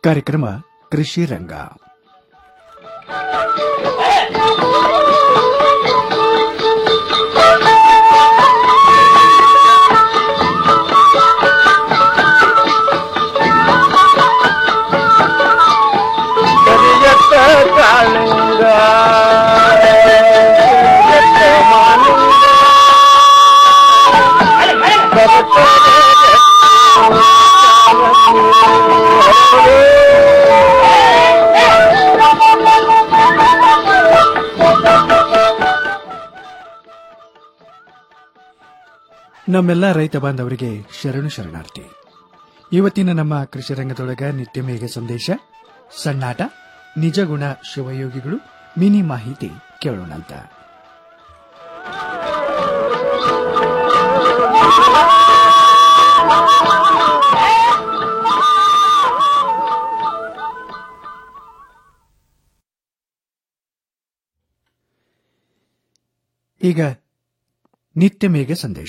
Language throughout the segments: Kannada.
ಕಾರ್ಯಕ್ರಮ ಕೃಷಿ ರಂಗ ಕರಿಯತ್ತ ಕಾಳಿಂಗ ಕರಿಯತ್ತ ಮಾಲಿಂಗ ನಮ್ಮೆಲ್ಲ ರೈತ ಬಾಂಧವರಿಗೆ ಶರಣು ಶರಣಾರ್ಥಿ ಇವತ್ತಿನ ನಮ್ಮ ಕೃಷಿ ರಂಗದೊಳಗ ನಿತ್ಯ ಮೇಘ ಸಂದೇಶ ಸಣ್ಣಾಟ ನಿಜಗುಣ ಶಿವಯೋಗಿಗಳು ಮಿನಿ ಮಾಹಿತಿ ಕೇಳೋಣಂತ ಈಗ ನಿತ್ಯ ಮೇಘ ಸಂದೇಶ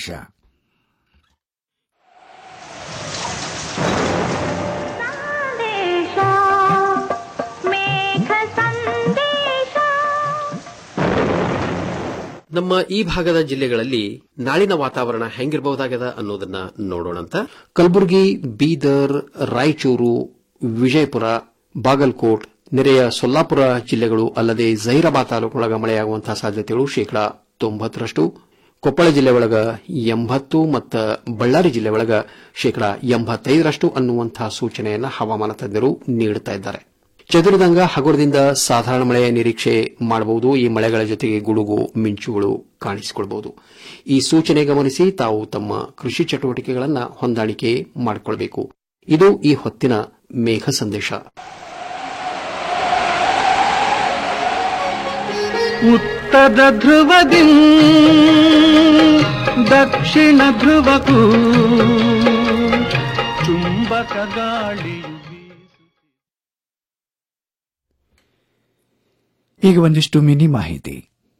ನಮ್ಮ ಈ ಭಾಗದ ಜಿಲ್ಲೆಗಳಲ್ಲಿ ನಾಳಿನ ವಾತಾವರಣ ಹೆಂಗಿರಬಹುದಾಗದ ಅನ್ನೋದನ್ನ ನೋಡೋಣಂತ ಕಲಬುರಗಿ ಬೀದರ್ ರಾಯಚೂರು ವಿಜಯಪುರ ಬಾಗಲಕೋಟ್ ನೆರೆಯ ಸೊಲ್ಲಾಪುರ ಜಿಲ್ಲೆಗಳು ಅಲ್ಲದೆ ಜೈರಾಬಾದ್ ತಾಲೂಕೊಳಗ ಮಳೆಯಾಗುವಂತಹ ಸಾಧ್ಯತೆಗಳು ಶೇಕಡಾ ತೊಂಬತ್ತರಷ್ಟು ಕೊಪ್ಪಳ ಜಿಲ್ಲೆ ಒಳಗ ಎಂಬತ್ತು ಮತ್ತು ಬಳ್ಳಾರಿ ಜಿಲ್ಲೆ ಒಳಗ ಶೇಕಡಾ ಎಂಬತ್ತೈದರಷ್ಟು ಅನ್ನುವಂತಹ ಸೂಚನೆಯನ್ನು ಹವಾಮಾನ ತಜ್ಞರು ನೀಡುತ್ತಾ ಇದ್ದಾರೆ ಚದುರಿದಂಗ ಹಗುರದಿಂದ ಸಾಧಾರಣ ಮಳೆಯ ನಿರೀಕ್ಷೆ ಮಾಡಬಹುದು ಈ ಮಳೆಗಳ ಜೊತೆಗೆ ಗುಡುಗು ಮಿಂಚುಗಳು ಕಾಣಿಸಿಕೊಳ್ಳಬಹುದು ಈ ಸೂಚನೆ ಗಮನಿಸಿ ತಾವು ತಮ್ಮ ಕೃಷಿ ಚಟುವಟಿಕೆಗಳನ್ನು ಹೊಂದಾಣಿಕೆ ಮಾಡಿಕೊಳ್ಳಬೇಕು ಇದು ಈ ಹೊತ್ತಿನ ಮೇಘ ಸಂದೇಶ ಉತ್ತರ ಧ್ರುವದಿ ದಕ್ಷಿಣ ಧ್ರುವಕ್ಕೂ ಚುಂಬಕ ಗಾಳಿಯು ಈಗ ಒಂದಿಷ್ಟು ಮಿನಿ ಮಾಹಿತಿ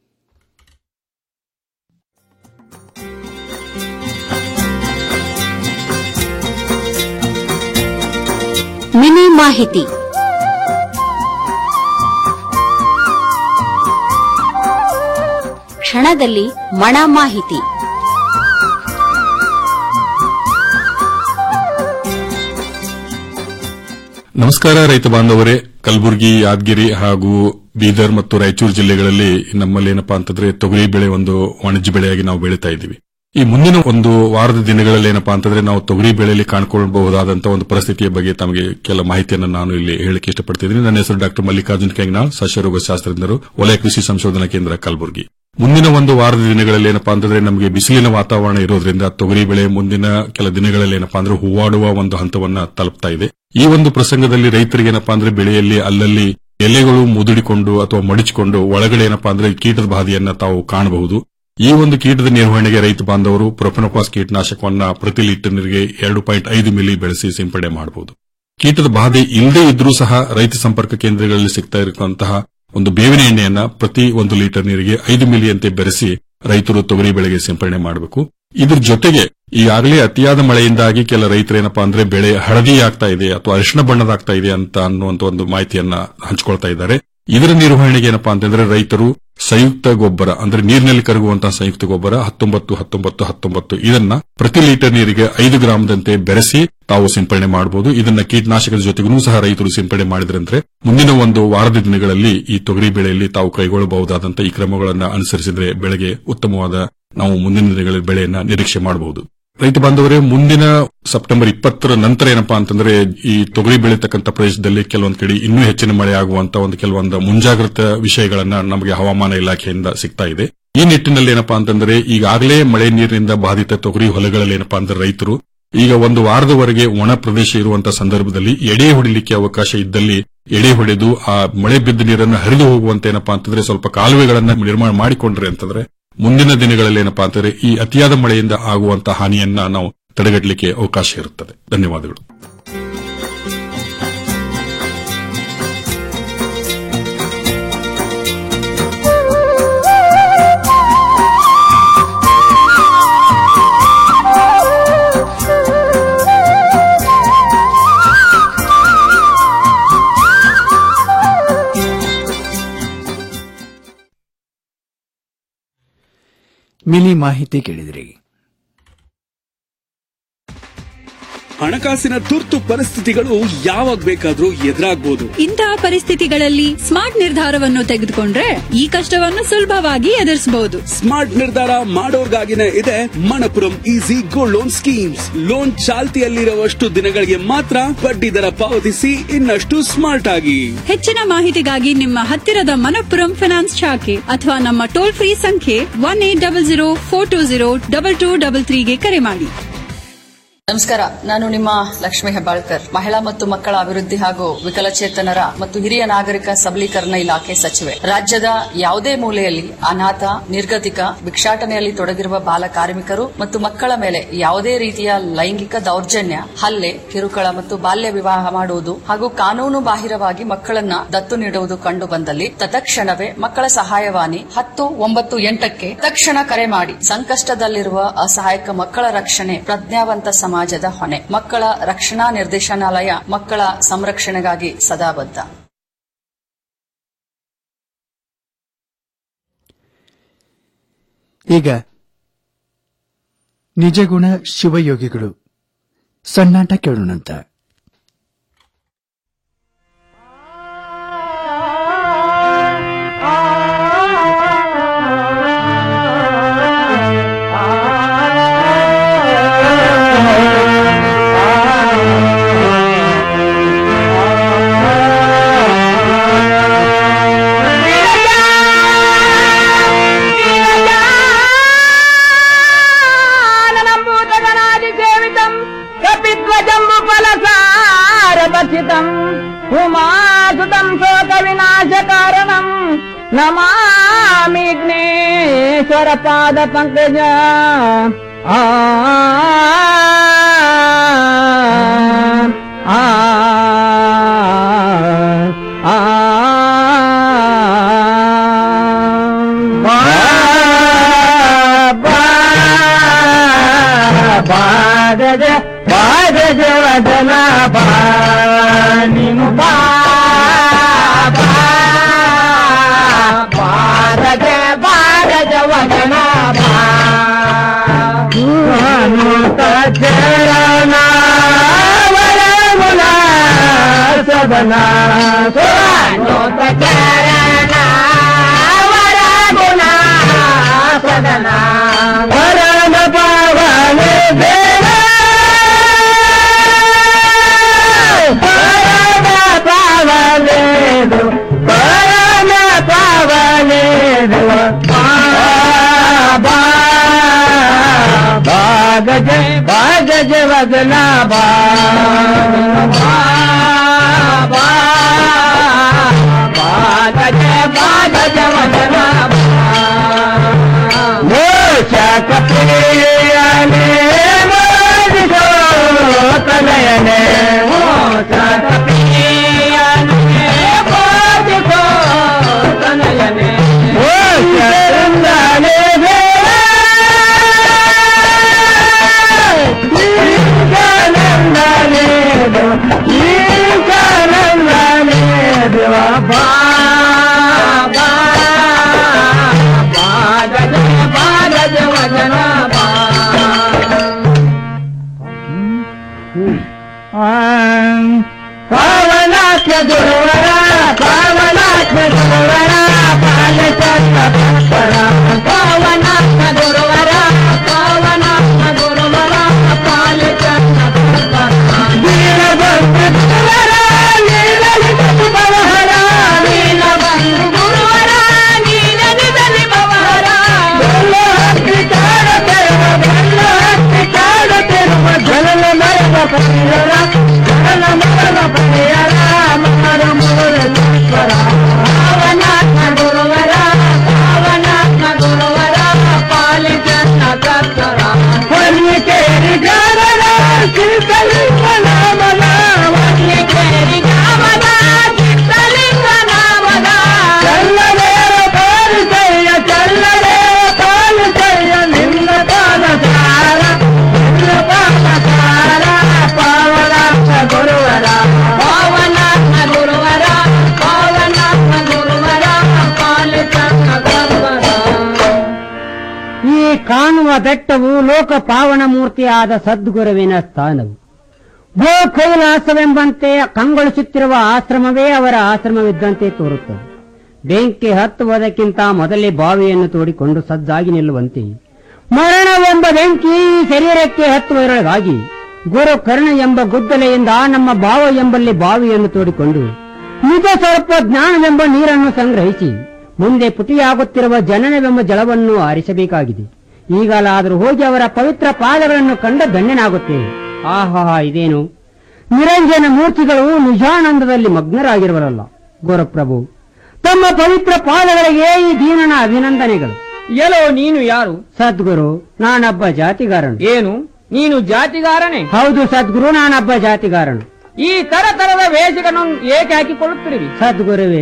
ಮಿನಿ ಮಾಹಿತಿ ಕ್ಷಣದಲ್ಲಿ ಮಣ ಮಾಹಿತಿ ನಮಸ್ಕಾರ ರೈತ ಬಾಂಧವರೇ ಕಲಬುರಗಿ ಯಾದಗಿರಿ ಹಾಗೂ ಬೀದರ್ ಮತ್ತು ರಾಯಚೂರು ಜಿಲ್ಲೆಗಳಲ್ಲಿ ನಮ್ಮಲ್ಲಿ ಏನಪ್ಪಾ ಅಂತಂದ್ರೆ ತೊಗರಿ ಬೆಳೆ ಒಂದು ವಾಣಿಜ್ಯ ಬೆಳೆಯಾಗಿ ನಾವು ಬೆಳೀತಾ ಇದ್ದೀವಿ ಈ ಮುಂದಿನ ಒಂದು ವಾರದ ದಿನಗಳಲ್ಲಿ ಏನಪ್ಪಾ ಅಂತಂದ್ರೆ ನಾವು ತೊಗರಿ ಬೆಳೆಯಲ್ಲಿ ಕಾಣ್ಕೊಳ್ಳಬಹುದಾದಂತಹ ಒಂದು ಪರಿಸ್ಥಿತಿಯ ಬಗ್ಗೆ ತಮಗೆ ಕೆಲ ಮಾಹಿತಿಯನ್ನು ನಾನು ಇಲ್ಲಿ ಹೇಳಕ್ಕೆ ಇಷ್ಟಪಡ್ತಿದ್ದೀನಿ ನನ್ನ ಹೆಸರು ಡಾಕ್ಟರ್ ಮಲ್ಲಿಕಾರ್ಜುನ್ ಕೆಂಗ್ನಾಳ್ ಸಸ್ಯರೋಗ ಶಾಸ್ತ್ರಜ್ಞರು ವಲಯ ಕೃಷಿ ಸಂಶೋಧನಾ ಕೇಂದ್ರ ಕಲಬುರಗಿ ಮುಂದಿನ ಒಂದು ವಾರದ ದಿನಗಳಲ್ಲಿ ಏನಪ್ಪಾ ಅಂತಂದ್ರೆ ನಮಗೆ ಬಿಸಿಲಿನ ವಾತಾವರಣ ಇರೋದ್ರಿಂದ ತೊಗರಿ ಬೆಳೆ ಮುಂದಿನ ಕೆಲ ದಿನಗಳಲ್ಲಿ ಏನಪ್ಪಾ ಅಂದ್ರೆ ಹೂವಾಡುವ ಒಂದು ಹಂತವನ್ನ ತಲುಪ್ತಾ ಇದೆ ಈ ಒಂದು ಪ್ರಸಂಗದಲ್ಲಿ ರೈತರಿಗೆ ಏನಪ್ಪಾ ಅಂದ್ರೆ ಬೆಳೆಯಲ್ಲಿ ಅಲ್ಲಲ್ಲಿ ಎಲೆಗಳು ಮುದುಡಿಕೊಂಡು ಅಥವಾ ಮಡಿಚಿಕೊಂಡು ಒಳಗಡೆ ಏನಪ್ಪಾ ಅಂದ್ರೆ ಕೀಟದ ಬಾಧೆಯನ್ನ ತಾವು ಕಾಣಬಹುದು ಈ ಒಂದು ಕೀಟದ ನಿರ್ವಹಣೆಗೆ ರೈತ ಬಾಂಧವರು ಪ್ರೊಫೆನೋಪಾಸ್ ಕೀಟನಾಶಕವನ್ನ ಪ್ರತಿ ಲೀಟರ್ ನೀರಿಗೆ ಎರಡು ಪಾಯಿಂಟ್ ಐದು ಮಿಲಿ ಬೆಳೆಸಿ ಸಿಂಪಡಣೆ ಮಾಡಬಹುದು ಕೀಟದ ಬಾಧೆ ಇಲ್ಲದೇ ಇದ್ರೂ ಸಹ ರೈತ ಸಂಪರ್ಕ ಕೇಂದ್ರಗಳಲ್ಲಿ ಸಿಗ್ತಾ ಇರುವಂತಹ ಒಂದು ಬೇವಿನ ಎಣ್ಣೆಯನ್ನ ಪ್ರತಿ ಒಂದು ಲೀಟರ್ ನೀರಿಗೆ ಐದು ಮಿಲಿಯಂತೆ ಬೆರೆಸಿ ರೈತರು ತೊಗರಿ ಬೆಳೆಗೆ ಸಿಂಪಡಣೆ ಮಾಡಬೇಕು ಇದ್ರ ಜೊತೆಗೆ ಈಗಾಗಲೇ ಅತಿಯಾದ ಮಳೆಯಿಂದಾಗಿ ಕೆಲ ರೈತರೇನಪ್ಪಾ ಅಂದ್ರೆ ಬೆಳೆ ಹಳದಿ ಆಗ್ತಾ ಇದೆ ಅಥವಾ ಅರಿಶಿಣ ಬಣ್ಣದಾಗ್ತಾ ಇದೆ ಅಂತ ಅನ್ನುವಂತ ಒಂದು ಮಾಹಿತಿಯನ್ನ ಹಂಚಿಕೊಳ್ತಾ ಇದ್ದಾರೆ ಇದರ ನಿರ್ವಹಣೆಗೆ ಏನಪ್ಪಾ ಅಂತಂದ್ರೆ ರೈತರು ಸಂಯುಕ್ತ ಗೊಬ್ಬರ ಅಂದ್ರೆ ನೀರಿನಲ್ಲಿ ಕರಗುವಂತಹ ಸಂಯುಕ್ತ ಗೊಬ್ಬರ ಹತ್ತೊಂಬತ್ತು ಹತ್ತೊಂಬತ್ತು ಹತ್ತೊಂಬತ್ತು ಇದನ್ನ ಪ್ರತಿ ಲೀಟರ್ ನೀರಿಗೆ ಐದು ಗ್ರಾಮದಂತೆ ಬೆರೆಸಿ ತಾವು ಸಿಂಪಡಣೆ ಮಾಡಬಹುದು ಇದನ್ನ ಕೀಟನಾಶಕದ ಜೊತೆಗೂ ಸಹ ರೈತರು ಸಿಂಪಡಣೆ ಮಾಡಿದ್ರಂದ್ರೆ ಮುಂದಿನ ಒಂದು ವಾರದ ದಿನಗಳಲ್ಲಿ ಈ ತೊಗರಿ ಬೆಳೆಯಲ್ಲಿ ತಾವು ಕೈಗೊಳ್ಳಬಹುದಾದಂತಹ ಈ ಕ್ರಮಗಳನ್ನು ಅನುಸರಿಸಿದ್ರೆ ಬೆಳೆಗೆ ಉತ್ತಮವಾದ ನಾವು ಮುಂದಿನ ದಿನಗಳಲ್ಲಿ ಬೆಳೆಯನ್ನ ನಿರೀಕ್ಷೆ ಮಾಡಬಹುದು ರೈತ ಬಾಂಧವರೇ ಮುಂದಿನ ಸೆಪ್ಟೆಂಬರ್ ಇಪ್ಪತ್ತರ ನಂತರ ಏನಪ್ಪಾ ಅಂತಂದ್ರೆ ಈ ತೊಗರಿ ಬೆಳೀತಕ್ಕಂಥ ಪ್ರದೇಶದಲ್ಲಿ ಕೆಲವೊಂದು ಕಡೆ ಇನ್ನೂ ಹೆಚ್ಚಿನ ಮಳೆ ಆಗುವಂತ ಒಂದು ಕೆಲವೊಂದು ಮುಂಜಾಗ್ರತಾ ವಿಷಯಗಳನ್ನ ನಮಗೆ ಹವಾಮಾನ ಇಲಾಖೆಯಿಂದ ಸಿಗ್ತಾ ಇದೆ ಈ ನಿಟ್ಟಿನಲ್ಲಿ ಏನಪ್ಪಾ ಅಂತಂದ್ರೆ ಈಗಾಗಲೇ ಮಳೆ ನೀರಿನಿಂದ ಬಾಧಿತ ತೊಗರಿ ಹೊಲಗಳಲ್ಲಿ ಏನಪ್ಪಾ ಅಂದ್ರೆ ರೈತರು ಈಗ ಒಂದು ವಾರದವರೆಗೆ ಒಣ ಪ್ರದೇಶ ಇರುವಂತಹ ಸಂದರ್ಭದಲ್ಲಿ ಎಡೆ ಹೊಡಿಲಿಕ್ಕೆ ಅವಕಾಶ ಇದ್ದಲ್ಲಿ ಎಡೆ ಹೊಡೆದು ಆ ಮಳೆ ಬಿದ್ದ ನೀರನ್ನು ಹರಿದು ಹೋಗುವಂತೆ ಏನಪ್ಪಾ ಅಂತಂದ್ರೆ ಸ್ವಲ್ಪ ಕಾಲುವೆಗಳನ್ನ ನಿರ್ಮಾಣ ಮಾಡಿಕೊಂಡ್ರೆ ಅಂತಂದ್ರೆ ಮುಂದಿನ ದಿನಗಳಲ್ಲಿ ಏನಪ್ಪಾ ಅಂತಂದ್ರೆ ಈ ಅತಿಯಾದ ಮಳೆಯಿಂದ ಆಗುವಂತಹ ಹಾನಿಯನ್ನ ನಾವು ತಡೆಗಟ್ಟಲಿಕ್ಕೆ ಅವಕಾಶ ಇರುತ್ತದೆ ಧನ್ಯವಾದಗಳು ಮಿನಿ ಮಾಹಿತಿ ಕೇಳಿದ್ರಿ ಹಣಕಾಸಿನ ತುರ್ತು ಪರಿಸ್ಥಿತಿಗಳು ಯಾವಾಗ ಬೇಕಾದ್ರೂ ಎದುರಾಗ್ಬೋದು ಇಂತಹ ಪರಿಸ್ಥಿತಿಗಳಲ್ಲಿ ಸ್ಮಾರ್ಟ್ ನಿರ್ಧಾರವನ್ನು ತೆಗೆದುಕೊಂಡ್ರೆ ಈ ಕಷ್ಟವನ್ನು ಸುಲಭವಾಗಿ ಎದುರಿಸಬಹುದು ಸ್ಮಾರ್ಟ್ ನಿರ್ಧಾರ ಮಾಡೋರ್ಗಾಗಿನೇ ಇದೆ Manappuram easy gold loan schemes loan ಚಾಲ್ತಿಯಲ್ಲಿರುವಷ್ಟು ದಿನಗಳಿಗೆ ಮಾತ್ರ ಬಡ್ಡಿ ದರ ಪಾವತಿಸಿ ಇನ್ನಷ್ಟು ಸ್ಮಾರ್ಟ್ ಆಗಿ ಹೆಚ್ಚಿನ ಮಾಹಿತಿಗಾಗಿ ನಿಮ್ಮ ಹತ್ತಿರದ ಮನಪ್ಪುರಂ ಫೈನಾನ್ಸ್ ಶಾಖೆ ಅಥವಾ ನಮ್ಮ ಟೋಲ್ ಫ್ರೀ ಸಂಖ್ಯೆ one eight double zero four two zero double two double ತ್ರೀಗೆ ಕರೆ ಮಾಡಿ ನಮಸ್ಕಾರ ನಾನು ನಿಮ್ಮ ಲಕ್ಷ್ಮೀ ಹೆಬ್ಬಾಳ್ಕರ್ ಮಹಿಳಾ ಮತ್ತು ಮಕ್ಕಳ ಅಭಿವೃದ್ಧಿ ಹಾಗೂ ವಿಕಲಚೇತನರ ಮತ್ತು ಹಿರಿಯ ನಾಗರಿಕ ಸಬಲೀಕರಣ ಇಲಾಖೆ ಸಚಿವೆ ರಾಜ್ಯದ ಯಾವುದೇ ಮೂಲೆಯಲ್ಲಿ ಅನಾಥ ನಿರ್ಗತಿಕ ಭಿಕ್ಷಾಟನೆಯಲ್ಲಿ ತೊಡಗಿರುವ ಬಾಲ ಕಾರ್ಮಿಕರು ಮತ್ತು ಮಕ್ಕಳ ಮೇಲೆ ಯಾವುದೇ ರೀತಿಯ ಲೈಂಗಿಕ ದೌರ್ಜನ್ಯ ಹಲ್ಲೆ ಕಿರುಕುಳ ಮತ್ತು ಬಾಲ್ಯ ವಿವಾಹ ಮಾಡುವುದು ಹಾಗೂ ಕಾನೂನು ಬಾಹಿರವಾಗಿ ಮಕ್ಕಳನ್ನ ದತ್ತು ನೀಡುವುದು ಕಂಡು ಬಂದಲ್ಲಿ ತತ್ಕ್ಷಣವೇ ಮಕ್ಕಳ ಸಹಾಯವಾಣಿ ಹತ್ತು ಒಂಬತ್ತು ಎಂಟಕ್ಕೆ ತಕ್ಷಣ ಕರೆ ಮಾಡಿ ಸಂಕಷ್ಟದಲ್ಲಿರುವ ಅಸಹಾಯಕ ಮಕ್ಕಳ ರಕ್ಷಣೆ ಪ್ರಜ್ಞಾವಂತ ಸಮಾಜದ ಹೊಣೆ ಮಕ್ಕಳ ರಕ್ಷಣಾ ನಿರ್ದೇಶನಾಲಯ ಮಕ್ಕಳ ಸಂರಕ್ಷಣೆಗಾಗಿ ಸದಾ ಬದ್ಧ ಈಗ ನಿಜಗುಣ ಶಿವಯೋಗಿಗಳು ಸಣ್ಣಾಟ ಕೇಳೋಣಂತ నంబూతగణాదిసేవితం కపిత్వజంబు ఫలసారదర్శితం ఉమాసుతం శోక వినాశ కారణం నమామిగ్నేశ్వర పాద పంకజ ఆ ఆ ఆ ಬಾಗಜ ಬಾಗಜ ವದನ ಬಾನಿನು ಬಾ ಬಾರಜ ಬಾರಜ ವದನ ಬಾನುತ ಚರಣ ವರಗುಣ ಸದನ ಸ್ವಾನುತ ಚರಣ ವರಗುಣ ಸದನ ವರನ ಪಾವನ ದೇವ ಪರಮ ಪಾವನೇದು ಪರಮ ಪಾವನೇದು ಬಾಗಜ ಬಾಗಜ ವದನ ಬಾ ಬಾಗಜ ಬಾಗಜ ವದನ ಮೋಚಕ ಪ್ರಿಯನೇ ಮೋದಿಸೋ ತನಯನೇ ಮೋಚಕ ಪ್ರಿಯನೇ ಮೋದಿಸೋ ತನಯನೇ ಮೋಚರಂದನೇ ಈಗಾನಂದನೇ ಈಗಾನಂದನೇ ದೇವ ಬಾ ಬಾ ಬಾಗಜ ಬಾಗಜ ವದನ ಬಾ ಪಾವನಾಥ ಗುರುವರ ಪಾವನಾಥ ಗುರುವರ ಪಾಲಚಂದ ಪರ ಪಾವನಾಥ ಗುರುವರ ಪಾವನಾಥ ಗುರುವರ ಪಾಲಚಂದ ವೀರಭದ್ರ ಗುರುವರ ನೀಲಲಿತ ಬವಹರ ನೀಲಬಂಧು ಗುರುವರ ನೀಲನಿಧನಿ ಬವಹರ ಬೆಲ್ಲ ಹಕ್ಕಿ ಕಾಡುತ್ತಿರುವ ಬೆಲ್ಲ ಹಕ್ಕಿ ಕಾಡುತ್ತಿರುವ ಜನನ ಮರದ ಪರಿಯರ ಜನನ ಮರದ ಪರಿಯರ ಮರ ಮುರುಳೇಶ್ವರ ಪಾವನಾಥ ಗುರುವರ ಪಾವನಾಥ ಗುರುವರ ಪಾಲಿಜನ್ನ ಕರ್ತರ ಹೊನ್ನಿಕೇರಿ ಗಾರರ ಕಿರ್ತಲಿಂಗ ನಾಮದ ಹೊನ್ನಿಕೇರಿ ಗಾಮದ ಕಿರ್ತಲಿಂಗ ನಾಮದ ಚಲ್ಲದೇವ ಪಾಲಿಸಯ್ಯ ಚಲ್ಲದೇವ ಪಾಲಿಸಯ್ಯ ನಿನ್ನ ಪಾದ ಸಾರ ನಿನ್ನ ಪಾದ ಸಾರ ಪಾವನ ಕಾಣುವ ಬೆಟ್ಟವು ಲೋಕ ಪಾವನ ಮೂರ್ತಿಯಾದ ಸದ್ಗುರುವಿನ ಸ್ಥಾನವು ಗೋ ಕೈಲಾಸವೆಂಬಂತೆ ಕಂಗೊಳಿಸುತ್ತಿರುವ ಆಶ್ರಮವೇ ಅವರ ಆಶ್ರಮವಿದ್ದಂತೆ ತೋರುತ್ತದೆ ಬೆಂಕಿ ಹತ್ತುವುದಕ್ಕಿಂತ ಮೊದಲೇ ಬಾವಿಯನ್ನು ತೋಡಿಕೊಂಡು ಸಜ್ಜಾಗಿ ನಿಲ್ಲುವಂತೆ ಮರಣವೆಂಬ ಬೆಂಕಿ ಈ ಶರೀರಕ್ಕೆ ಹತ್ತುವುದರೊಳಗಾಗಿ ಗುರು ಕರ್ಣ ಎಂಬ ಗುದ್ದಲೆಯಿಂದ ನಮ್ಮ ಭಾವ ಎಂಬಲ್ಲಿ ಬಾವಿಯನ್ನು ತೋಡಿಕೊಂಡು ನಿಜ ಸ್ವಲ್ಪ ಜ್ಞಾನವೆಂಬ ನೀರನ್ನು ಸಂಗ್ರಹಿಸಿ ಮುಂದೆ ಪುಟಿಯಾಗುತ್ತಿರುವ ಜನನವೆಂಬ ಜಲವನ್ನು ಆರಿಸಬೇಕಾಗಿದೆ ಈಗಲಾದರೂ ಹೋಗಿ ಅವರ ಪವಿತ್ರ ಪಾದಗಳನ್ನು ಕಂಡ ಧನ್ಯನಾಗುತ್ತೇವೆ ಆಹಾ ಇದೇನು ನಿರಂಜನ ಮೂರ್ತಿಗಳು ನಿಜಾನಂದದಲ್ಲಿ ಮಗ್ನರಾಗಿರುವರಲ್ಲ ಗೋರಪ್ರಭು ತಮ್ಮ ಪವಿತ್ರ ಪಾದಗಳಿಗೆ ಈ ದೀನನ ಅಭಿನಂದನೆಗಳು ಎಲ್ಲೋ ನೀನು ಯಾರು ಸದ್ಗುರು ನಾನೊಬ್ಬ ಜಾತಿಗಾರನು ಏನು ನೀನು ಜಾತಿಗಾರನೇ ಹೌದು ಸದ್ಗುರು ನಾನೊಬ್ಬ ಜಾತಿಗಾರನು ಈ ತರ ತರದ ವೇಷಗಳನ್ನು ಏಕೆ ಹಾಕಿಕೊಳ್ಳುತ್ತಿರುವಿ ಸದ್ಗುರುವೇ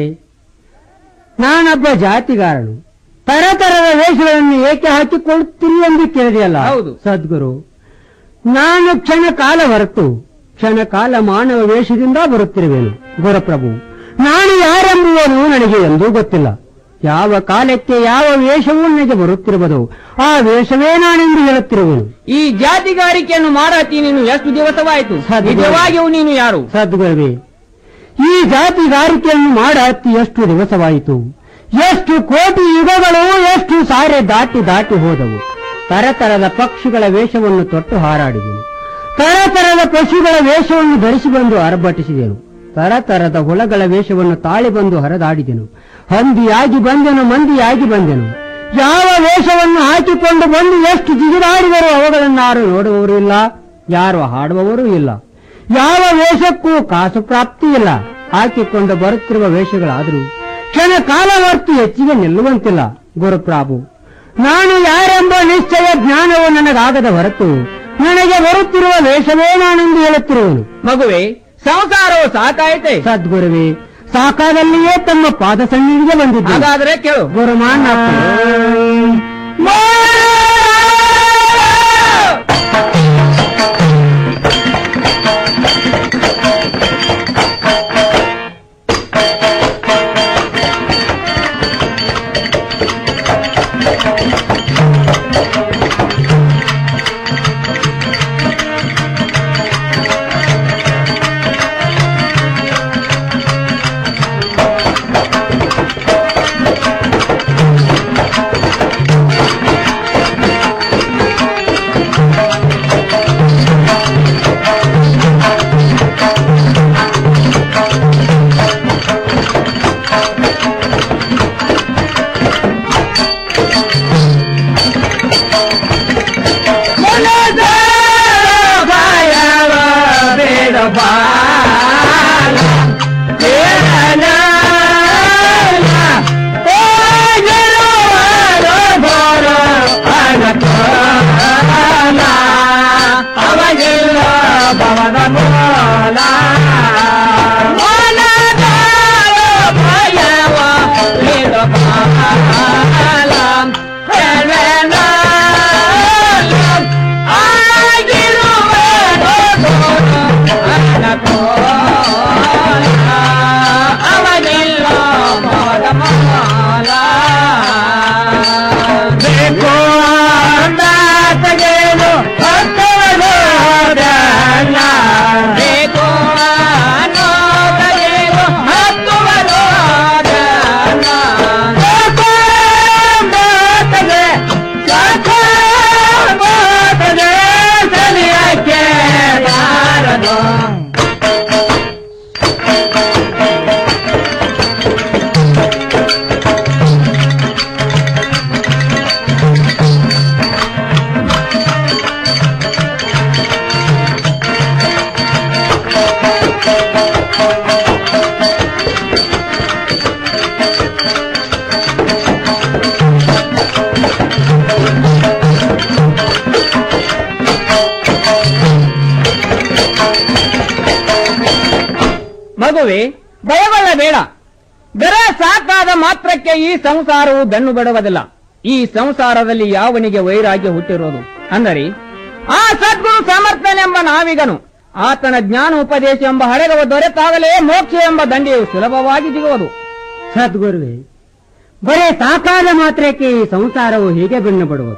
ನಾನೊಬ್ಬ ಜಾತಿಗಾರನು ತರತರದ ವೇಷಗಳನ್ನು ಏಕೆ ಹಾಕಿಕೊಳ್ಳುತ್ತೀರಿ ಎಂದು ಕೇಳಿದೆಯಲ್ಲ ಹೌದು. ಸದ್ಗುರು ನಾನು ಕ್ಷಣ ಕಾಲ ಹೊರತು ಕ್ಷಣ ಕಾಲ ಮಾನವ ವೇಷದಿಂದ ಬರುತ್ತಿರುವೆನು ಗುರುಪ್ರಭು ನಾನು ಯಾರೆಂಬುವನು ನನಗೆ ಎಂದೂ ಗೊತ್ತಿಲ್ಲ ಯಾವ ಕಾಲಕ್ಕೆ ಯಾವ ವೇಷವೂ ನನಗೆ ಬರುತ್ತಿರುವುದು ಆ ವೇಷವೇ ನಾನೆಂದು ಹೇಳುತ್ತಿರುವೆನು ಈ ಜಾತಿಗಾರಿಕೆಯನ್ನು ಮಾಡತಿ ನೀನು ಎಷ್ಟು ದಿವಸವಾಯಿತು ಸದ್ಗುರು. ನಿಜವಾಗಿಯೂ ನೀನು ಯಾರು ಸದ್ಗುರುವೇ ಈ ಜಾತಿಗಾರಿಕೆಯನ್ನು ಮಾಡತ್ತಿ ಎಷ್ಟು ದಿವಸವಾಯಿತು ಎಷ್ಟು ಕೋಟಿ ಯುಗಗಳು ಎಷ್ಟು ಸಾರೆ ದಾಟಿ ದಾಟಿ ಹೋದವು ತರತರದ ಪಕ್ಷಿಗಳ ವೇಷವನ್ನು ತೊಟ್ಟು ಹಾರಾಡಿದೆನು ತರತರದ ಪಶುಗಳ ವೇಷವನ್ನು ಧರಿಸಿ ಬಂದು ಅರಬಟ್ಟಿಸಿದೆನು ತರತರದ ಹುಳಗಳ ವೇಷವನ್ನು ತಾಳಿ ಬಂದು ಹರಿದಾಡಿದೆನು ಹಂದಿಯಾಗಿ ಬಂದೆನು ಮಂದಿಯಾಗಿ ಬಂದೆನು ಯಾವ ವೇಷವನ್ನು ಹಾಕಿಕೊಂಡು ಬಂದು ಎಷ್ಟು ಜಿಗಿದಾಡಿದರೂ ಅವುಗಳನ್ನು ಯಾರು ನೋಡುವವರು ಇಲ್ಲ ಯಾರು ಹಾಡುವವರೂ ಇಲ್ಲ ಯಾವ ವೇಷಕ್ಕೂ ಕಾಸು ಪ್ರಾಪ್ತಿ ಇಲ್ಲ ಹಾಕಿಕೊಂಡು ಬರುತ್ತಿರುವ ವೇಷಗಳಾದರೂ ಕ್ಷಣ ಕಾಲವರ್ತಿ ಹೆಚ್ಚಿಗೆ ನಿಲ್ಲುವಂತಿಲ್ಲ ಗುರುಪ್ರಾಭು ನಾನು ಯಾರೆಂಬ ನಿಶ್ಚಯ ಜ್ಞಾನವು ನನಗಾಗದ ಹೊರತು ನನಗೆ ಬರುತ್ತಿರುವ ವೇಷವೇ ನಾನೆಂದು ಹೇಳುತ್ತಿರುವನು ಮಗುವೆ ಸಂಸಾರವು ಸಾಕಾಯಿತೆ ಸದ್ಗುರುವೇ ಸಾಕಾದಲ್ಲಿಯೇ ತಮ್ಮ ಪಾದ ಸನ್ನಿಧಿಗೆ ಬಂದಿದ್ದೆ ಹಾಗಾದ್ರೆ ಕೇಳು ಗುರುಮಾನ್ ಮಗುವೆ ಭಯಗೊಳ್ಳಬೇಡ ಬೆರೆ ಸಾಕಾದ ಮಾತ್ರಕ್ಕೆ ಈ ಸಂಸಾರವು ಬೆನ್ನು ಬಿಡುವುದಿಲ್ಲ ಈ ಸಂಸಾರದಲ್ಲಿ ಯಾವನಿಗೆ ವೈರಾಗ್ಯ ಹುಟ್ಟಿರೋದು ಅಂದರೆ ಆ ಸದ್ಗುರು ಸಮರ್ಥನೆಂಬ ನಾವಿಗನು ಆತನ ಜ್ಞಾನ ಉಪದೇಶ ಎಂಬ ಹಡೆಗವ ದೊರೆತಾಗಲೇ ಮೋಕ್ಷ ಎಂಬ ದಂಡೆಯು ಸುಲಭವಾಗಿ ಸಿಗುವುದು ಸದ್ಗುರುವೇ ಬರೇ ಸಾಕಾದ ಮಾತ್ರಕ್ಕೆ ಈ ಸಂಸಾರವು ಹೀಗೆ ಬೆನ್ನು ಬಿಡುವುದು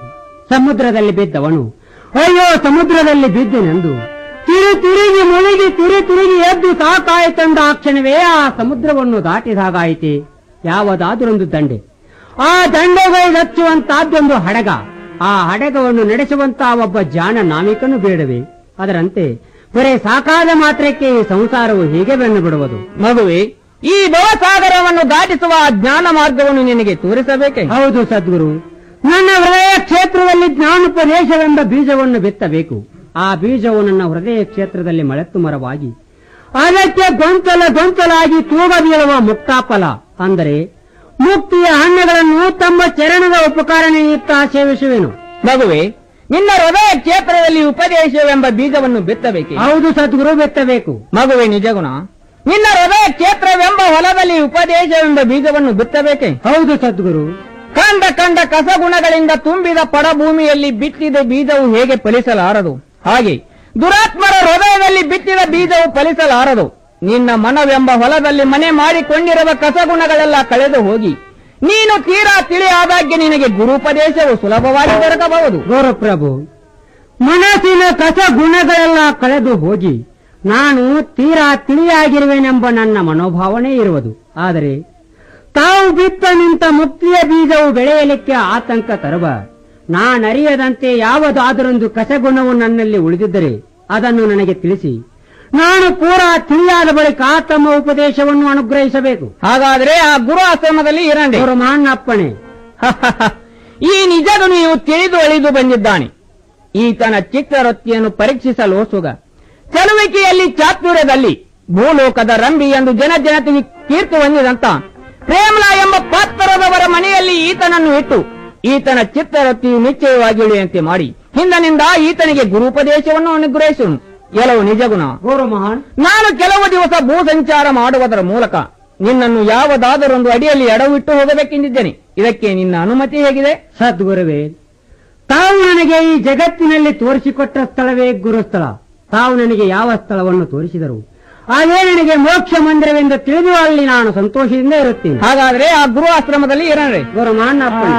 ಸಮುದ್ರದಲ್ಲಿ ಬಿದ್ದವನು ಅಯ್ಯೋ ಸಮುದ್ರದಲ್ಲಿ ಬಿದ್ದೆನೆಂದು ತಿರು ತಿರುಗಿ ಮುಳುಗಿ ತಿರು ತಿರುಗಿ ಎದ್ದು ಸಾಕಾಯಿತಂದ ಆ ಕ್ಷಣವೇ ಆ ಸಮುದ್ರವನ್ನು ದಾಟಿದಾಗಾಯಿತೆ ಯಾವುದಾದರೊಂದು ದಂಡೆ ಆ ದಂಡೆಗಳು ಹಚ್ಚುವಂತಹದ್ದೊಂದು ಹಡಗ ಆ ಹಡಗವನ್ನು ನಡೆಸುವಂತ ಒಬ್ಬ ಜಾಣ ನಾವಿಕನು ಬೇಡವೆ ಅದರಂತೆ ಬರೇ ಸಾಕಾದ ಮಾತ್ರಕ್ಕೆ ಈ ಸಂಸಾರವು ಹೀಗೆ ಬೆನ್ನು ಬಿಡುವುದು ಮಗುವೆ ಈ ಭವಸಾಗರವನ್ನು ದಾಟಿಸುವ ಆ ಜ್ಞಾನ ಮಾರ್ಗವನ್ನು ನಿನಗೆ ತೋರಿಸಬೇಕೆ ಹೌದು ಸದ್ಗುರು ನನ್ನ ಹೃದಯ ಕ್ಷೇತ್ರದಲ್ಲಿ ಜ್ಞಾನೋಪದೇಶವೆಂಬ ಬೀಜವನ್ನು ಬಿತ್ತಬೇಕು ಆ ಬೀಜವು ನನ್ನ ಹೃದಯ ಕ್ಷೇತ್ರದಲ್ಲಿ ಮಳೆತ್ತು ಮರವಾಗಿ ಅದಕ್ಕೆ ಗೊಂಚಲ ಗೊಂಚಲಾಗಿ ತೂಗ ಬೀಳುವ ಮುಕ್ತಾಫಲ ಅಂದರೆ ಮುಕ್ತಿಯ ಹಣ್ಣುಗಳನ್ನು ತಮ್ಮ ಚರಣದ ಉಪಕಾರ ನಿಮಿತ್ತ ಸೇವಿಸುವೆನು ಮಗುವೆ ನಿನ್ನ ಹೃದಯ ಕ್ಷೇತ್ರದಲ್ಲಿ ಉಪದೇಶವೆಂಬ ಬೀಜವನ್ನು ಬಿತ್ತಬೇಕೆ ಹೌದು ಸದ್ಗುರು ಬಿತ್ತಬೇಕು ಮಗುವೆ ನಿಜಗುಣ ನಿನ್ನ ಹೃದಯ ಕ್ಷೇತ್ರವೆಂಬ ಹೊಲದಲ್ಲಿ ಉಪದೇಶವೆಂಬ ಬೀಜವನ್ನು ಬಿತ್ತಬೇಕೆ ಹೌದು ಸದ್ಗುರು ಕಂಡ ಕಂಡ ಕಸಗುಣಗಳಿಂದ ತುಂಬಿದ ಪಡಭೂಮಿಯಲ್ಲಿ ಬಿತ್ತಿದ ಬೀಜವು ಹೇಗೆ ಫಲಿಸಲಾರದು ಹಾಗೆ ದುರಾತ್ಮರ ಹೃದಯದಲ್ಲಿ ಬಿತ್ತಿದ ಬೀಜವು ಫಲಿಸಲಾರದು ನಿನ್ನ ಮನವೆಂಬ ಹೊಲದಲ್ಲಿ ಮನೆ ಮಾಡಿಕೊಂಡಿರುವ ಕಸಗುಣಗಳೆಲ್ಲ ಕಳೆದು ಹೋಗಿ ನೀನು ತೀರಾ ತಿಳಿಯಾದಾಗ್ಗೆ ನಿನಗೆ ಗುರುಪದೇಶವು ಸುಲಭವಾಗಿ ದೊರಕಬಹುದು ಗೌರವಪ್ರಭು ಮನಸ್ಸಿನ ಕಸ ಗುಣಗಳೆಲ್ಲ ಕಳೆದು ಹೋಗಿ ನಾನು ತೀರಾ ತಿಳಿಯಾಗಿರುವೆನೆಂಬ ನನ್ನ ಮನೋಭಾವನೆ ಇರುವುದು ಆದರೆ ತಾವು ಬಿತ್ತ ನಿಂತ ಮುಕ್ತಿಯ ಬೀಜವು ಬೆಳೆಯಲಿಕ್ಕೆ ಆತಂಕ ತರುವ ನಾನರಿಯದಂತೆ ಯಾವುದಾದರೊಂದು ಕಸಗುಣವು ನನ್ನಲ್ಲಿ ಉಳಿದಿದ್ದರೆ ಅದನ್ನು ನನಗೆ ತಿಳಿಸಿ ನಾನು ಪೂರಾ ತಿಳಿಯಾದ ಬಳಿಕ ತಮ್ಮ ಉಪದೇಶವನ್ನು ಅನುಗ್ರಹಿಸಬೇಕು ಹಾಗಾದ್ರೆ ಆ ಗುರು ಆಶ್ರಮದಲ್ಲಿ ಇರಂಡಿ ಅವರು ಅಪ್ಪಣೆ ಈ ನಿಜದು ನೀವು ತಿಳಿದು ಅಳಿದು ಬಂದಿದ್ದಾನೆ ಈತನ ಚಿತ್ರವೃತ್ತಿಯನ್ನು ಪರೀಕ್ಷಿಸಲು ಸುಗ ಚಲುವಿಕೆಯಲ್ಲಿ ಚಾತುರ್ಯದಲ್ಲಿ ಭೂಲೋಕದ ರಂಬಿ ಎಂದು ಜನ ಜನತೆಗೆ ಕೀರ್ತಿ ಹೊಂದಿದಂತ ಪ್ರೇಮಲ ಎಂಬ ಪಾತ್ರದವರ ಮನೆಯಲ್ಲಿ ಈತನನ್ನು ಇಟ್ಟು ಈತನ ಚಿತ್ರವೃತ್ತಿಯು ನಿಶ್ಚಯವಾಗಿ ಇಳಿಯುವಂತೆ ಮಾಡಿ ಹಿಂದನಿಂದ ಈತನಿಗೆ ಗುರುಪದೇಶವನ್ನು ಅನುಗ್ರಹಿಸುವನು ಕೆಲವು ನಿಜಗುಣ ಗೌರವ ಮಹಾನ್ ನಾನು ಕೆಲವು ದಿವಸ ಭೂ ಸಂಚಾರ ಮಾಡುವುದರ ಮೂಲಕ ನಿನ್ನನ್ನು ಯಾವುದಾದರೊಂದು ಅಡಿಯಲ್ಲಿ ಎಡವಿಟ್ಟು ಹೋಗಬೇಕೆಂದಿದ್ದೇನೆ ಇದಕ್ಕೆ ನಿನ್ನ ಅನುಮತಿ ಹೇಗಿದೆ ಸದ್ಗುರುವೇ ತಾವು ನನಗೆ ಈ ಜಗತ್ತಿನಲ್ಲಿ ತೋರಿಸಿಕೊಟ್ಟ ಸ್ಥಳವೇ ಗುರುಸ್ಥಳ ತಾವು ನನಗೆ ಯಾವ ಸ್ಥಳವನ್ನು ತೋರಿಸಿದರು ಅದೇ ನನಗೆ ಮೋಕ್ಷ ಮಂದಿರವೆಂದು ತಿಳಿದು ಅಲ್ಲಿ ನಾನು ಸಂತೋಷದಿಂದ ಇರುತ್ತೇನೆ ಹಾಗಾದ್ರೆ ಆ ಗುರು ಆಶ್ರಮದಲ್ಲಿ ಇರೋಣ ಗುರುಮಾನ್ ಅಪ್ಪಣೆ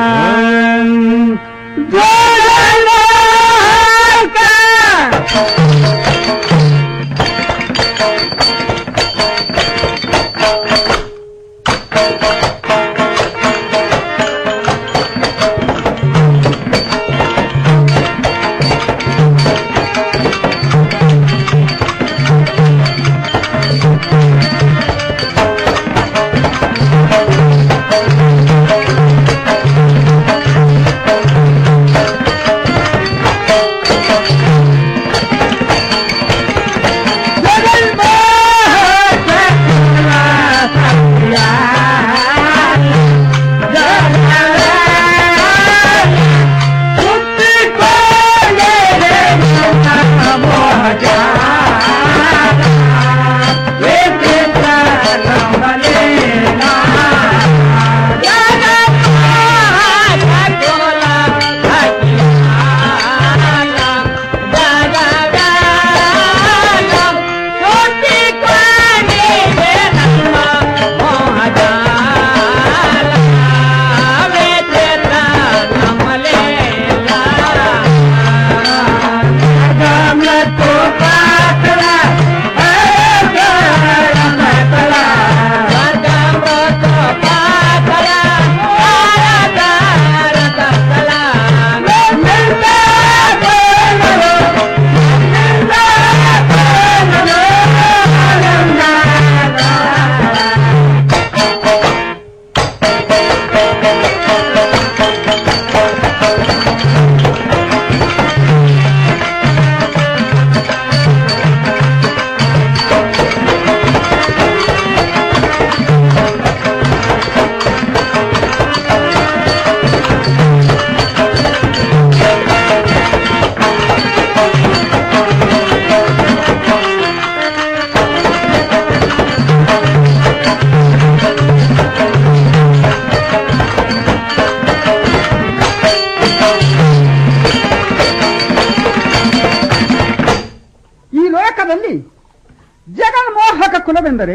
ಈ ಲೋಕದಲ್ಲಿ ಜಗನ್ಮೋಹಕ ಕುಲವೆಂದರೆ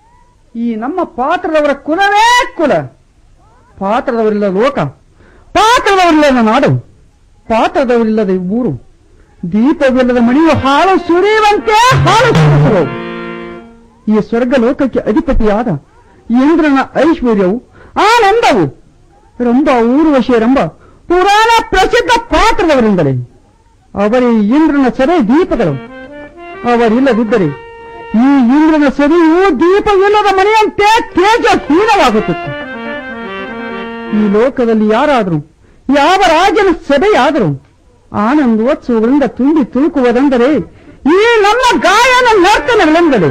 ಈ ನಮ್ಮ ಪಾತ್ರದವರ ಕುಲವೇ ಕುಲ ಪಾತ್ರದವರಿಲ್ಲ ಲೋಕ ಪಾತ್ರದವರಿಲ್ಲ ನಾಡು ಪಾತ್ರದವರಿಲ್ಲದ ಊರು ದೀಪವಿಲ್ಲದ ಮಣಿಯು ಹಾಳು ಸುರಿಯುವಂತೆ ಹಾಳು ಸುರಿಸುವವು ಈ ಸ್ವರ್ಗ ಲೋಕಕ್ಕೆ ಅಧಿಪತಿಯಾದ ಇಂದ್ರನ ಐಶ್ವರ್ಯವು ಆನಂದವು ರಂಭ ಊರ್ವಶಿ ರಂಭ ಪುರಾಣ ಪ್ರಸಿದ್ಧ ಪಾತ್ರದವರಿಂದಲೇ ಅವರೇ ಇಂದ್ರನ ಸೆರೆ ದೀಪಗಳು ಅವರಿಲ್ಲದಿದ್ದರೆ ಈ ಇಂದ್ರನ ಸೆರೆಯು ದೀಪವಿಲ್ಲದ ಮನೆಯಂತೆ ತೇಜಹೀನವಾಗುತ್ತಿತ್ತು ಈ ಲೋಕದಲ್ಲಿ ಯಾರಾದರೂ ಯಾವ ರಾಜನ ಸಭೆಯಾದರೂ ಆನಂದೋತ್ಸವಗಳಿಂದ ತುಂಬಿ ತುಳುಕುವುದೆಂದರೆ ಈ ನಮ್ಮ ಗಾಯನ ನರ್ತನಗಳೆಂದರೆ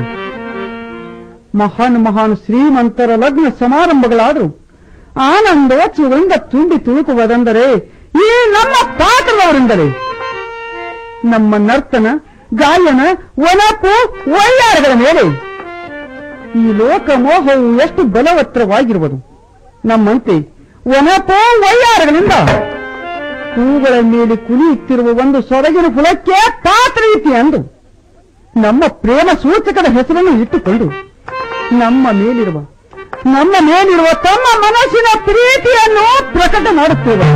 ಮಹಾನ್ ಮಹಾನ್ ಶ್ರೀಮಂತರ ಲಗ್ನ ಸಮಾರಂಭಗಳಾದರೂ ಆನಂದೋತ್ಸವಗಳಿಂದ ತುಂಬಿ ತುಳುಕುವುದೆಂದರೆ ಈ ನಮ್ಮ ಪಾತ್ರದವರೆಂದರೆ ನಮ್ಮ ನರ್ತನ ಗಾಯನ ಒನಪು ಒಯ್ಯಾರಗಳ ಮೇಲೆ ಈ ಲೋಕ ಮೋಹವು ಎಷ್ಟು ಬಲವತ್ತರವಾಗಿರುವುದು ನಮ್ಮಂತೆ ಒನಪೋ ವಯ್ಯಾರಗಳಿಂದ ಹೂಗಳ ಮೇಲೆ ಕುಣಿಯುತ್ತಿರುವ ಒಂದು ಸೊರಗಿನ ಕುಲಕ್ಕೆ ಪಾತ್ರ ಇತಿ ಅಂದು ನಮ್ಮ ಪ್ರೇಮ ಸೂಚಕದ ಹೆಸರನ್ನು ಇಟ್ಟುಕೊಂಡು ನಮ್ಮ ಮೇಲಿರುವ ನಮ್ಮ ಮೇಲಿರುವ ತಮ್ಮ ಮನಸ್ಸಿನ ಪ್ರೀತಿಯನ್ನು ಪ್ರಕಟ ಮಾಡುತ್ತೇವೆ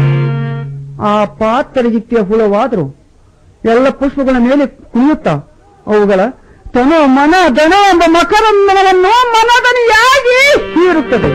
ಆ ಪಾತ್ರಗಿತ್ತಿಯ ಹುಳವಾದರೂ ಎಲ್ಲ ಪುಷ್ಪಗಳ ಮೇಲೆ ಕುಣಿಯುತ್ತಾ ಅವುಗಳ ತನು ಮನ ದಣ ಎಂಬ ಮಕರಂದನವನ್ನು ಮನದನಿಯಾಗಿ ಹೀರುತ್ತದೆ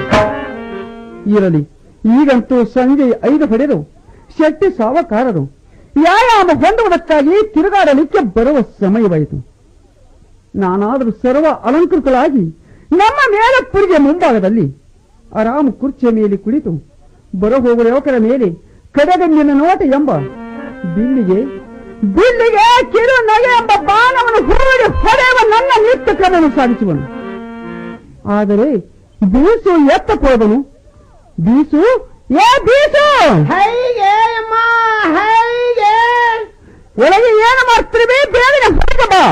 ಇರಲಿ ಈಗಂತೂ ಸಂಜೆ ಐದು ಹೊಡೆದು ಶೆಟ್ಟಿ ಸಾವಕಾರರು ವ್ಯಾಯಾಮ ಹೊಂದುವುದಕ್ಕಾಗಿ ತಿರುಗಾಡಲಿಕ್ಕೆ ಬರುವ ಸಮಯವಾಯಿತು ನಾನಾದರೂ ಸರ್ವ ಅಲಂಕೃತಳಾಗಿ ನಮ್ಮ ಮೇಲಪ್ಪುರಿಗೆ ಮುಂಭಾಗದಲ್ಲಿ ಆರಾಮ ಕುರ್ಚಿಯ ಮೇಲೆ ಕುಳಿತು ಬರಹೋಗುವ ಯುವಕರ ಮೇಲೆ ಕಡಗಣ್ಣಿನ ನೋಟ ಎಂಬ ಬಿಲ್ಲಿಗೆ ಬಿಲ್ಲಿಗೆ ಕಿರು ನಗೆ ಎಂಬ ಬಾಣವನ್ನು ಹೂಡಿ ಹೊಡೆಯುವ ನನ್ನ ನಿತ್ಯ ಕ್ರಮವನ್ನು ಸಾಗಿಸುವನು ಆದರೆ ಬೀಸು ಎತ್ತ ಹೋದನು ಬೀಸು ಏ ಬೀಸು ಹೈಗೆ ಅಮ್ಮ ಹೈಗೆ ಒಳಗೆ ಏನು ಮಾಡ್ತೀವಿ ಬೇಗನೆ ಹೊರಗೆ ಬಾ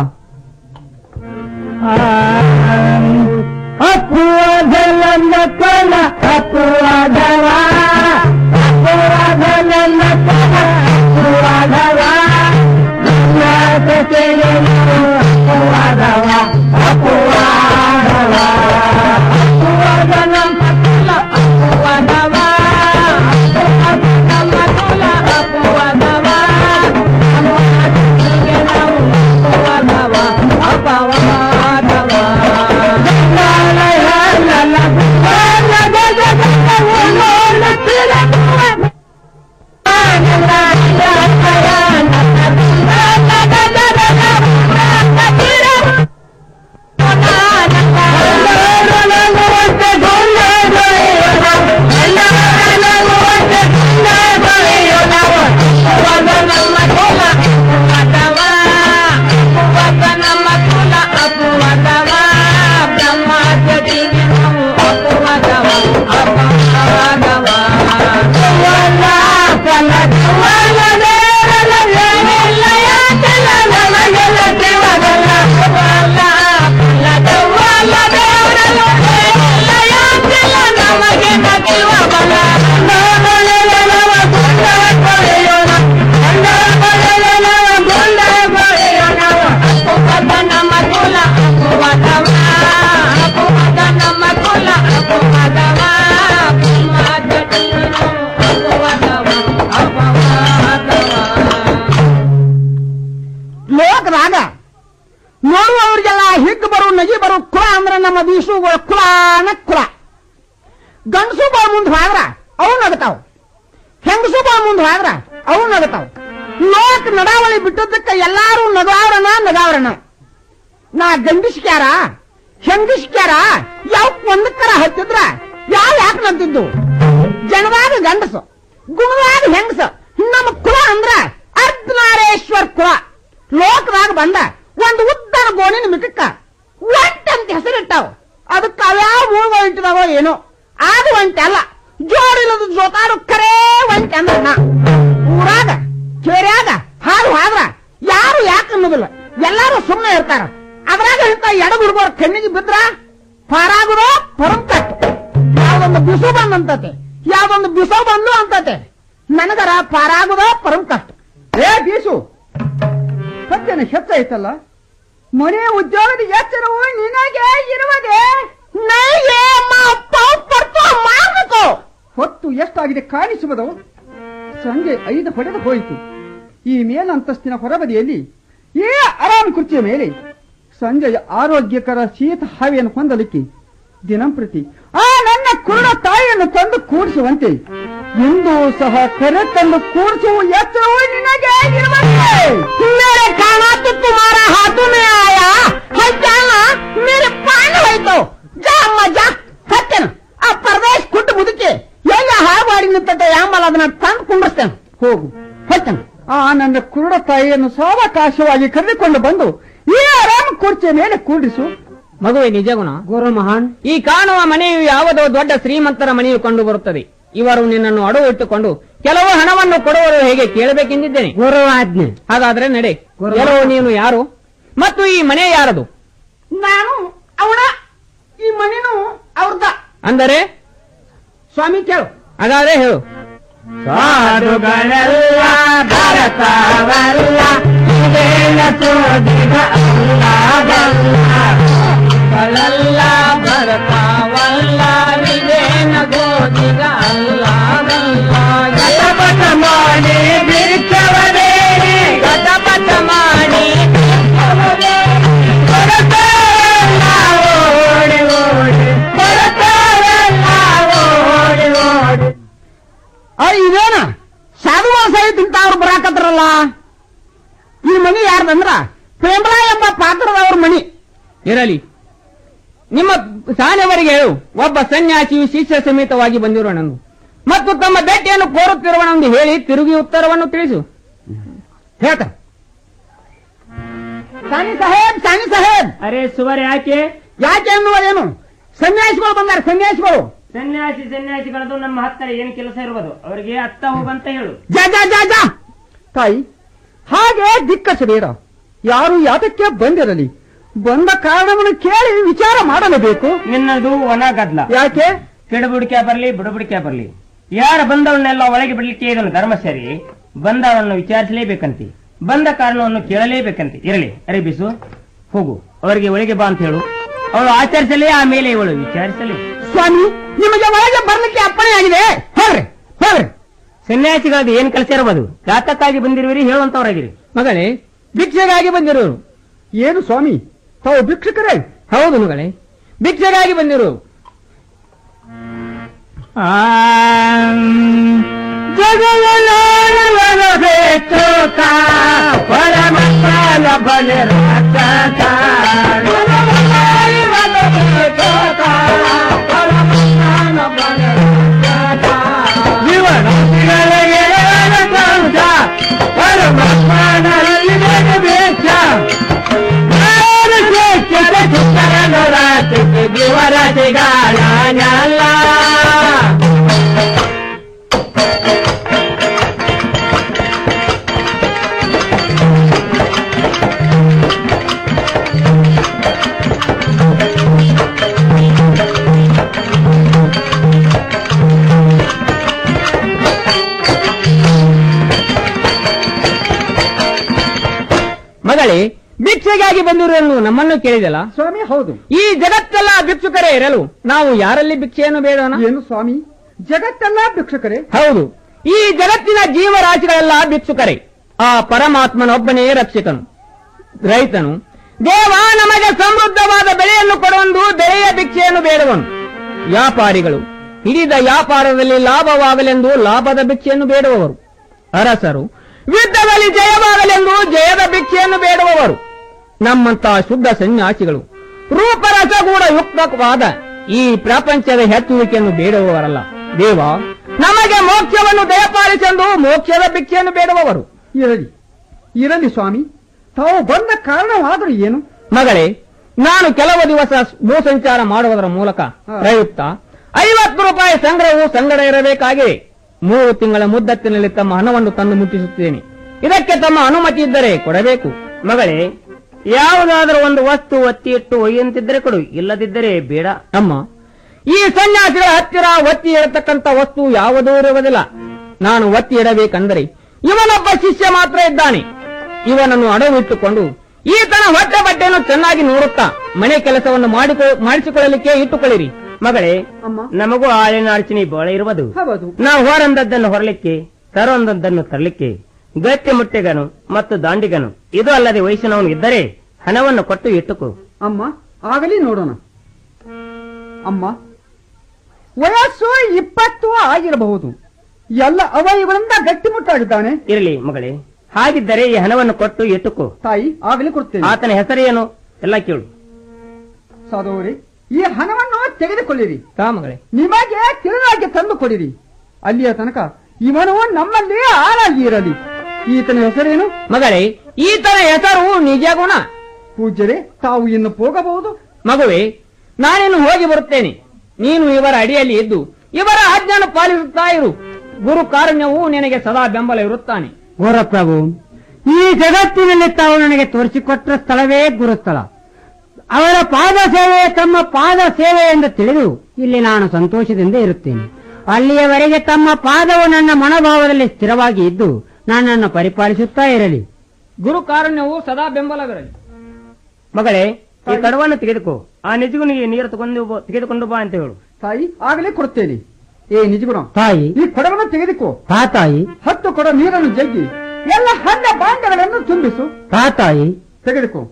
ಅಪುವಾದಲನ್ನ ಕೊಲ ಅಪುವಾದವ ಅಪುವಾದಲನ್ನ ಕೊಲ ಅಪುವಾದವ ಅಪುವಾದವ ಅಪುವಾದವ ಅಪುವಾದಲನ್ನ ಕೊಲ ಅಪುವಾದವ ಅಪುವಾದಲನ್ನ ಕೊಲ ಅಪುವಾದವ ಅಪುವಾದವ ಅಪವಾದವ ಲೋಕದಾಗ ನೋಡುವವರಿಗೆಲ್ಲ ಹಿಗ್ಗು ಬರು ನಗಿ ಬರು ಕುಲ ಅಂದ್ರೆ ನಮ್ಮ ಬೀಸುಗಳ ಕುಲಾನ ಕುಲ ಗಂಡಸು ಬಾ ಮುಂದೆ ಹೋದ್ರ ಅವು ನಗತಾವ್ ಹೆಂಗಸು ಬಾ ಮುಂದೆ ಹೋದ್ರ ಅವು ನಗತಾವ್ ಲೋಕ ನಡಾವಳಿ ಬಿಟ್ಟದಕ್ಕೆ ಎಲ್ಲಾರು ನಗಾವ್ರನ ನಗಾವ್ರನ ನಾ ಗಂಡಿಸ್ಕ್ಯಾರ ಹೆಂಗಸ್ಕ್ಯಾರ ಯಾವ ಒಂದಕ್ಕರ ಹತ್ತಿದ್ರ ಯಾವ ಯಾಕೆ ನಂತಿದ್ದು ಜನದಾಗ ಗಂಡಸು ಗುಣದಾಗ ಹೆಂಗಸ ನಮ್ಮ ಕುಲ ಅಂದ್ರ ಅರ್ಧನಾರೇಶ್ವರ್ ಕುಲ ಲೋಕದಾಗ ಬಂದ ಒಂದು ಉದ್ದನ ಗೋಣಿನ ಮಿಟಕ್ಕ ಒಂಟ ಅಂತ ಹೆಸರಿಟ್ಟಾವ ಅದಕ್ಕೆ ಅವ್ಯಾವ ಮೂಳುಗಳು ಇಟ್ಟಿದಾವೋ ಏನೋ ಅದು ಒಂಟೆ ಅಲ್ಲ ಜೋಡಿಲ್ಲದ ಜೋತಾಡು ಕರೇ ಒಂಟೆ ಅಂದ್ರ ನಾ ಊರಾಗ ಕೇರ್ಯಾಗ ಹಾಡು ಹಾದ್ರ ಯಾರು ಯಾಕೆ ಅನ್ನೋದಿಲ್ಲ ಎಲ್ಲಾರು ಸುಮ್ಮನೆ ಇರ್ತಾರ ಅದ್ರಾಗ ಇಂತ ಎಡ ಹುಡುಗರ ಕಣ್ಣಿಗೆ ಬಿದ್ರ ಪಾರಾಗುದೋ ಪರಂ ಕಟ್ ಯಾವ್ದೊಂದು ಬಿಸು ಬಂದ್ ಅಂತತೆ ಯಾವ್ದೊಂದು ಬಿಸು ಬಂದು ಅಂತತೆ ನನಗರ ಪಾರಾಗುದೋ ಪರಂ ಕಟ್ ಏ ಬೀಸು ಸತ್ಯನ ಹೆಚ್ಚ ಐತಲ್ಲ ಮನೆ ಉದ್ಯೋಗದ ಎಚ್ಚರವು ನಿನಗೆ ಇರುವುದೇ ನನಗೆ ಹೊತ್ತು ಎಷ್ಟಾಗಿದೆ ಕಾಣಿಸುವುದು ಸಂಜೆ ಐದು ಹೊಡೆದು ಹೋಯಿತು ಈ ಮೇಲಂತಸ್ತಿನ ಹೊರಬದಿಯಲ್ಲಿ ಈ ಆರಾಮ್ ಕುರ್ಚಿಯ ಮೇಲೆ ಸಂಜೆಯ ಆರೋಗ್ಯಕರ ಶೀತ ಹಾವಿಯನ್ನು ಹೊಂದಲಿಕ್ಕೆ ದಿನಂಪ್ರತಿ ಆ ನನ್ನ ಕುರುಡ ತಾಯಿಯನ್ನು ತಂದು ಕೂಡಿಸುವಂತೆ ಇಂದು ಸಹ ಕರೆ ತಂದು ಕೂಡಿಸುವ ಎತ್ತರವೂ ನಿನಗೆ ಇರುವಂತೆ मेरे काना तो तुम्हारा हाथों में आया है जाना मेरे पान है तो जा अम्मा जा ಸತ್ಯನ ಆ ಪರದೇಶ್ ಕುಟ್ಟು ಮುದುಕಿ ಎಲ್ಲ ಹಾವಾಡಿ ನಿಂತಂತೆ ಆಮೇಲೆ ಅದನ್ನ ತಂದು ಕುಂಡಿಸ್ತೇನೆ ಹೋಗು ಹೊತ್ತೇನೆ ಆ ನನ್ನ ಕುರುಡ ತಾಯಿಯನ್ನು ಸಾವಕಾಶವಾಗಿ ಕರೆದುಕೊಂಡು ಬಂದು ಈ ಆರಾಮ ಕುರ್ಚಿಯ ಮೇಲೆ ಕೂಡಿಸು ಮಗುವೆ ನಿಜಗುಣ ಗುರು ಮಹಾನ್ ಈ ಕಾಣುವ ಮನೆಯು ಯಾವುದೋ ದೊಡ್ಡ ಶ್ರೀಮಂತರ ಮನೆಯು ಕಂಡು ಬರುತ್ತದೆ ಇವರು ನಿನ್ನನ್ನು ಅಡವು ಇಟ್ಟುಕೊಂಡು ಕೆಲವು ಹಣವನ್ನು ಕೊಡುವರು ಹೇಗೆ ಕೇಳಬೇಕೆಂದಿದ್ದೇನೆ ಗುರು ಆಜ್ಞೆ ಹಾಗಾದ್ರೆ ನಡೆ ಕೆಲವು ನೀನು ಯಾರು ಮತ್ತು ಈ ಮನೆ ಯಾರದು ನಾನು ಅವಳ ಈ ಮನೆನೂ ಅವ್ರದ ಅಂದರೆ ಸ್ವಾಮಿ ಕೇಳು ಹಾಗಾದ್ರೆ ಹೇಳು ಸಾಧುಗಳೆಲ್ಲ ಭರತವಲ್ಲ ಇದೇನ ಸೋದಿಗ ಅಲ್ಲವಲ್ಲ ಭರತವಲ್ಲ ಇದೇನ ಗೋದಿಗ ಅಲ್ಲವಲ್ಲ ಗಟಪಟ ಮಾಡಿ ಬಿರಿಚವದೇನೆ ಗಟಪಟ ಮಾಡಿ ಕೊರತೆಲ್ಲ ಓಡಿ ಓಡಿ ಕೊರತೆಲ್ಲ ಓಡಿ ಓಡಿ ಆ ಇದೇನ ಸಾಧುವಾಸ ತಿಂತ ಅವ್ರು ಬರಾಕತ್ರಲ್ಲ ಈ ಮನಿ ಯಾರ್ದಂದ್ರ ಪ್ರೇಮಲಾ ಎಂಬ ಪಾತ್ರದವ್ರ ಮನಿ ಇರಲಿ ನಿಮ್ಮ ಸಾನೆವರಿಗೆ ಹೇಳು ಒಬ್ಬ ಸನ್ಯಾಸಿಯು ಶಿಷ್ಯ ಸಮೇತವಾಗಿ ಬಂದಿರೋಣಂದು ಮತ್ತು ತಮ್ಮ ಭೇಟಿಯನ್ನು ಕೋರುತ್ತಿರುವನೆಂದು ಹೇಳಿ ತಿರುಗಿ ಉತ್ತರವನ್ನು ತಿಳಿಸು ಹೇಳ್ತ ಸಾನಿ ಸಾಹೇಬ್ ಸಾನಿ ಸಾಹೇಬ್ ಅರೆ ಸುವರ್ ಯಾಕೆ ಯಾಕೆ ಅನ್ನುವುದೇನು ಸನ್ಯಾಸಿಗಳು ಬಂದಾರ ಸನ್ಯಾಸಿಗಳು ಸನ್ಯಾಸಿ ಸನ್ಯಾಸಿಗಳದು ನಮ್ಮ ಹತ್ತಿರ ಏನು ಕೆಲಸ ಇರುವುದು ಅವರಿಗೆ ಅತ್ತ ಹೋಗಂತ ಹೇಳು ಜಾ ಜಾ ಜಾ ಜಾ ತಾಯಿ ಹಾಗೆ ದಿಕ್ಕಸಬೇಡ ಯಾರು ಯಾತಕ್ಕೆ ಬಂದಿರಲಿ ಬಂದ ಕಾರಣವನ್ನು ಕೇಳಿ ವಿಚಾರ ಮಾಡಲೇಬೇಕು ನಿನ್ನದು ಒಣ ಗದ್ಲ ಯಾಕೆ ಕಿಡಬುಡಿಕೆ ಬರ್ಲಿ ಬುಡಬುಡಿಕೆ ಬರ್ಲಿ ಯಾರ ಬಂದವನ್ನೆಲ್ಲ ಒಳಗೆ ಬಿಡ್ಲಿಕ್ಕೆ ಇದನ್ನು ಧರ್ಮ ಸರಿ ಬಂದವರನ್ನು ವಿಚಾರಿಸಲೇಬೇಕಂತೆ ಬಂದ ಕಾರಣವನ್ನು ಕೇಳಲೇಬೇಕಂತೆ ಇರಲಿ ಅರೆ ಬಿಸು ಹೋಗು ಅವರಿಗೆ ಒಳಗೆ ಬಾ ಅಂತ ಹೇಳು ಅವಳು ಆಚರಿಸಲಿ ಆಮೇಲೆ ಇವಳು ವಿಚಾರಿಸಲಿ ಸ್ವಾಮಿ ನಿಮಗೆ ಒಳಗೆ ಬರ್ಲಿಕ್ಕೆ ಅಪ್ಪಣೆ ಆಗಿದೆ ಹೋಗ್ರಿ ಹೋಗ್ರಿ ಸನ್ಯಾಸಿಗಳದ್ದು ಏನ್ ಕೆಲಸ ಇರಬಹುದು ಜಾತಕ್ಕಾಗಿ ಬಂದಿರುವಿರಿ ಹೇಳುವಂತವರಾಗಿರಿ ಮಗಳೇ ಭಿಕ್ಷೆಗಾಗಿ ಬಂದಿರೋರು ಏನು ಸ್ವಾಮಿ ತಾವು ಭಿಕ್ಷುಕರೇ ಹೌದು ಮಗಳೇ ಭಿಕ್ಷೆಗಾಗಿ ಬಂದಿರೋರು ಪರಮಪಾಲ ಬಲ ಮಗಳೇ ಭಿಕ್ಷೆಗಾಗಿ ಬಂದಿರುವನು ನಮ್ಮನ್ನು ಕೇಳಿದಲ್ಲ ಸ್ವಾಮಿ ಹೌದು ಈ ಜಗತ್ತೆಲ್ಲ ಭಿಕ್ಷುಕರೇ ಇರಲು ನಾವು ಯಾರಲ್ಲಿ ಭಿಕ್ಷೆಯನ್ನು ಬೇಡೋಣ ಏನು ಸ್ವಾಮಿ ಜಗತ್ತೆಲ್ಲ ಭಿಕ್ಷುಕರೇ ಹೌದು ಈ ಜಗತ್ತಿನ ಜೀವರಾಶಿಗಳೆಲ್ಲ ಭಿಕ್ಷುಕರೇ ಆ ಪರಮಾತ್ಮನೊಬ್ಬನೇ ರಕ್ಷಕನು ರೈತನು ದೇವ ನಮಗೆ ಸಮೃದ್ಧವಾದ ಬೆಳೆಯನ್ನು ಕೊಡುವಂದು ಬೆಳೆಯ ಭಿಕ್ಷೆಯನ್ನು ಬೇಡುವನು ವ್ಯಾಪಾರಿಗಳು ಹಿಡಿದ ವ್ಯಾಪಾರದಲ್ಲಿ ಲಾಭವಾಗಲೆಂದು ಲಾಭದ ಭಿಕ್ಷೆಯನ್ನು ಬೇಡುವವರು ಅರಸರು ಯುದ್ಧದಲ್ಲಿ ಜಯವಾಗಲೆಂದು ಜಯದ ಭಿಕ್ಷೆಯನ್ನು ಬೇಡುವವರು ನಮ್ಮಂತಹ ಶುದ್ಧ ಸನ್ಯಾಸಿಗಳು ರೂಪರಸಗೂಢ ಯುಕ್ತವಾದ ಈ ಪ್ರಪಂಚದ ಹೆಚ್ಚುವಿಕೆಯನ್ನು ಬೇಡುವವರಲ್ಲ ದೇವ ನಮಗೆ ಮೋಕ್ಷವನ್ನು ದಯಪಾಲಿಸೆಂದು ಮೋಕ್ಷದ ಭಿಕ್ಷೆಯನ್ನು ಬೇಡುವವರು ಇರಲಿ ಇರಲಿ ಸ್ವಾಮಿ ತಾವು ಬಂದ ಕಾರಣವಾದರೂ ಏನು ಮಗಳೇ ನಾನು ಕೆಲವು ದಿವಸ ಭೂಸಂಚಾರ ಮಾಡುವುದರ ಮೂಲಕ ಪ್ರಯುಕ್ತ ಐವತ್ತು ರೂಪಾಯಿ ಸಂಗ್ರಹವು ಸಂಗಡ ಇರಬೇಕಾಗಿದೆ ಮೂರು ತಿಂಗಳ ಮುದ್ದತ್ತಿನಲ್ಲಿ ತಮ್ಮ ಹಣವನ್ನು ತಂದು ಮುಟ್ಟಿಸುತ್ತೇನೆ ಇದಕ್ಕೆ ತಮ್ಮ ಅನುಮತಿ ಇದ್ದರೆ ಕೊಡಬೇಕು ಮಗಳೇ ಯಾವುದಾದ್ರೂ ಒಂದು ವಸ್ತು ಒತ್ತಿ ಇಟ್ಟು ಒಯ್ಯಂತಿದ್ದರೆ ಕೊಡು ಇಲ್ಲದಿದ್ದರೆ ಬೇಡ ಅಮ್ಮ ಈ ಸನ್ಯಾಸಿಗಳ ಹತ್ತಿರ ಒತ್ತಿ ಇಡತಕ್ಕಂತ ವಸ್ತು ಯಾವುದೂ ಇರುವುದಿಲ್ಲ ನಾನು ಒತ್ತಿ ಇಡಬೇಕಂದರೆ ಇವನೊಬ್ಬ ಶಿಷ್ಯ ಮಾತ್ರ ಇದ್ದಾನೆ ಇವನನ್ನು ಅಡವಿಟ್ಟುಕೊಂಡು ಈತನ ಹೊಟ್ಟೆ ಬಟ್ಟೆಯನ್ನು ಚೆನ್ನಾಗಿ ನೋಡುತ್ತಾ ಮನೆ ಕೆಲಸವನ್ನು ಮಾಡಿಕೊ- ಮಾಡಿಸಿಕೊಳ್ಳಲಿಕ್ಕೆ ಇಟ್ಟುಕೊಳ್ಳಿರಿ ಮಗಳೇ ಅಮ್ಮ ನಮಗೂ ಆಳಿನ ಅಡಚಣೆ ಬಹಳ ಇರುವುದು ಹೌದು ನಾವು ಹೊರಂದದ್ದನ್ನು ಹೊರಲಿಕ್ಕೆ ತರೊಂದೊಂದನ್ನು ತರಲಿಕ್ಕೆ ಗಟ್ಟಿ ಮುಟ್ಟೆಗನು ಮತ್ತು ದಾಂಡಿಗನು ಇದು ಅಲ್ಲದೆ ವಯಸ್ಸಿನವನು ಇದ್ದರೆ ಹಣವನ್ನು ಕೊಟ್ಟು ಇಟ್ಟುಕೋ ಅಮ್ಮ ಆಗಲಿ ನೋಡೋಣ ಅಮ್ಮ ವಯಸ್ಸು ಇಪ್ಪತ್ತು ಆಗಿರಬಹುದು ಎಲ್ಲ ಅವಯವಗಳಿಂದ ಗಟ್ಟಿಮುಟ್ಟಾಗಿದ್ದಾನೆ ಇರಲಿ ಮಗಳೇ ಹಾಗಿದ್ದರೆ ಈ ಹಣವನ್ನು ಕೊಟ್ಟು ಇಟ್ಟುಕೋ ತಾಯಿ ಆಗಲಿ ಕೊಡ್ತೇನೆ ಆತನ ಹೆಸರೇನು ಎಲ್ಲ ಕೇಳು ಸಾಧುವರೇ ಈ ಹಣವನ್ನು ತೆಗೆದುಕೊಳ್ಳಿರಿ ತಾ ಮಗಳೇ ನಿಮಗೆ ತಿಳಿದಾಗೆ ತಂದು ಕೊಡಿರಿ ಅಲ್ಲಿಯ ತನಕ ಇವನು ನಮ್ಮಲ್ಲಿ ಆಳಾಗಿ ಇರಲಿ ಈತನ ಹೆಸರೇನು ಮಗಳೇ ಈತನ ಹೆಸರು ನಿಜ ಗುಣ ಪೂಜ್ಯರೇ ತಾವು ಇನ್ನು ಹೋಗಬಹುದು ಮಗುವೆ ನಾನಿನ್ನು ಹೋಗಿ ಬರುತ್ತೇನೆ ನೀನು ಇವರ ಅಡಿಯಲ್ಲಿ ಇದ್ದು ಇವರ ಆಜ್ಞಾನ ಪಾಲಿಸುತ್ತಾ ಇರು ಗುರು ಕಾರುಣ್ಯವು ನಿನಗೆ ಸದಾ ಬೆಂಬಲ ಇರುತ್ತಾನೆ ಗೋರಪ್ರಭು ಈ ಜಗತ್ತಿನಲ್ಲಿ ತಾವು ನನಗೆ ತೋರಿಸಿಕೊಟ್ಟ ಸ್ಥಳವೇ ಗುರುಸ್ಥಳ ಅವರ ಪಾದ ಸೇವೆ ತಮ್ಮ ಪಾದ ಸೇವೆ ಎಂದು ತಿಳಿದು ಇಲ್ಲಿ ನಾನು ಸಂತೋಷದಿಂದ ಇರುತ್ತೇನೆ ಅಲ್ಲಿಯವರೆಗೆ ತಮ್ಮ ಪಾದವು ನನ್ನ ಮನೋಭಾವದಲ್ಲಿ ಸ್ಥಿರವಾಗಿ ಇದ್ದು ನನ್ನನ್ನು ಪರಿಪಾಲಿಸುತ್ತಾ ಇರಲಿ ಗುರು ಕಾರುಣ್ಯವು ಸದಾ ಬೆಂಬಲವಿರಲಿ ಮಗಳೇ ಈ ಕಡವನ್ನು ತೆಗೆದುಕೋ ಆ ನಿಜಗುನಿಗೆ ನೀರು ತಗೊಂಡು ಬಾ- ತೆಗೆದುಕೊಂಡು ಬಾ ಅಂತ ಹೇಳು ತಾಯಿ ಆಗಲೇ ಕೊಡುತ್ತೇನೆ ಏ ನಿಜಗುಣ ತಾಯಿ ಈ ಕೊಡವನ್ನು ತೆಗೆದುಕೋ ತಾ ತಾಯಿ ಹತ್ತು ಕೊಡ ನೀರನ್ನು ಜಗ್ಗಿ ಎಲ್ಲ ಹಣ್ಣ ಭಾಂಡಗಳನ್ನು ತುಂಬಿಸು ತಾ ತಾಯಿ ತೆಗೆದುಕೋ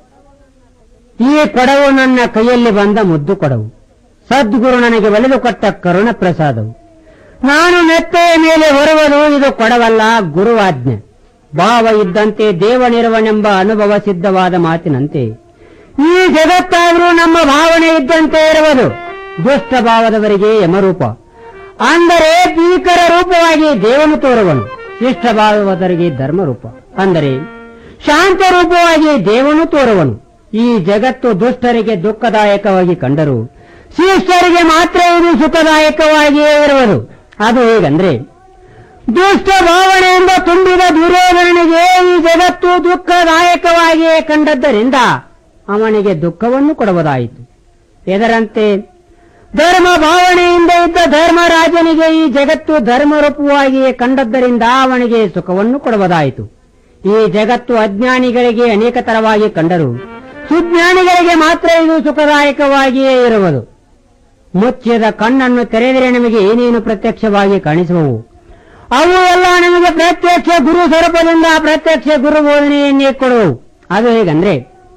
ಈ ಕೊಡವು ನನ್ನ ಕೈಯಲ್ಲಿ ಬಂದ ಮುದ್ದು ಕೊಡವು ಸದ್ಗುರು ನನಗೆ ಒಲೆದು ಕೊಟ್ಟ ಕರುಣ ಪ್ರಸಾದವು ನಾನು ನೆತ್ತೆಯ ಮೇಲೆ ಹೊರುವುದು ಇದು ಕೊಡವಲ್ಲ ಗುರುವಾಜ್ಞೆ ಭಾವ ಇದ್ದಂತೆ ದೇವನಿರುವನೆಂಬ ಅನುಭವ ಸಿದ್ಧವಾದ ಮಾತಿನಂತೆ ಈ ಜಗತ್ತಾದರೂ ನಮ್ಮ ಭಾವನೆ ಇದ್ದಂತೆ ಇರುವುದು ದುಷ್ಟ ಭಾವದವರಿಗೆ ಯಮರೂಪ ಅಂದರೆ ಭೀಕರ ರೂಪವಾಗಿ ದೇವನು ತೋರುವನು ಶಿಷ್ಟ ಭಾವದವರಿಗೆ ಧರ್ಮರೂಪ ಅಂದರೆ ಶಾಂತ ರೂಪವಾಗಿ ದೇವನು ತೋರುವನು ಈ ಜಗತ್ತು ದುಷ್ಟರಿಗೆ ದುಃಖದಾಯಕವಾಗಿ ಕಂಡರು ಶಿಷ್ಟರಿಗೆ ಮಾತ್ರ ಇದು ಸುಖದಾಯಕವಾಗಿಯೇ ಇರುವುದು ಅದು ಹೇಗಂದ್ರೆ ದುಷ್ಟ ಭಾವನೆಯಿಂದ ತುಂಬಿದ ದುರ್ಯೋಧನನಿಗೆ ಈ ಜಗತ್ತು ದುಃಖದಾಯಕವಾಗಿಯೇ ಕಂಡದ್ದರಿಂದ ಅವನಿಗೆ ದುಃಖವನ್ನು ಕೊಡುವುದಾಯಿತು ಇದರಂತೆ ಧರ್ಮ ಭಾವನೆಯಿಂದ ಇದ್ದ ಧರ್ಮರಾಜನಿಗೆ ಈ ಜಗತ್ತು ಧರ್ಮರೂಪವಾಗಿಯೇ ಕಂಡದ್ದರಿಂದ ಅವನಿಗೆ ಸುಖವನ್ನು ಕೊಡುವುದಾಯಿತು ಈ ಜಗತ್ತು ಅಜ್ಞಾನಿಗಳಿಗೆ ಅನೇಕ ತರವಾಗಿ ಕಂಡರು ಸುಜ್ಞಾನಿಗಳಿಗೆ ಮಾತ್ರ ಇದು ಸುಖದಾಯಕವಾಗಿಯೇ ಇರುವುದು ಮುಚ್ಚಿದ ಕಣ್ಣನ್ನು ತೆರೆದರೆ ನಮಗೆ ಏನೇನು ಪ್ರತ್ಯಕ್ಷವಾಗಿ ಕಾಣಿಸುವವು ಅವು ಎಲ್ಲ ನಮಗೆ ಪ್ರತ್ಯಕ್ಷ ಗುರು ಸ್ವರೂಪದಿಂದ ಪ್ರತ್ಯಕ್ಷ ಗುರು ಬೋಧನೆಯನ್ನೇ ಕೊಡುವವು ಅದು ಹೇಗಂದ್ರೆ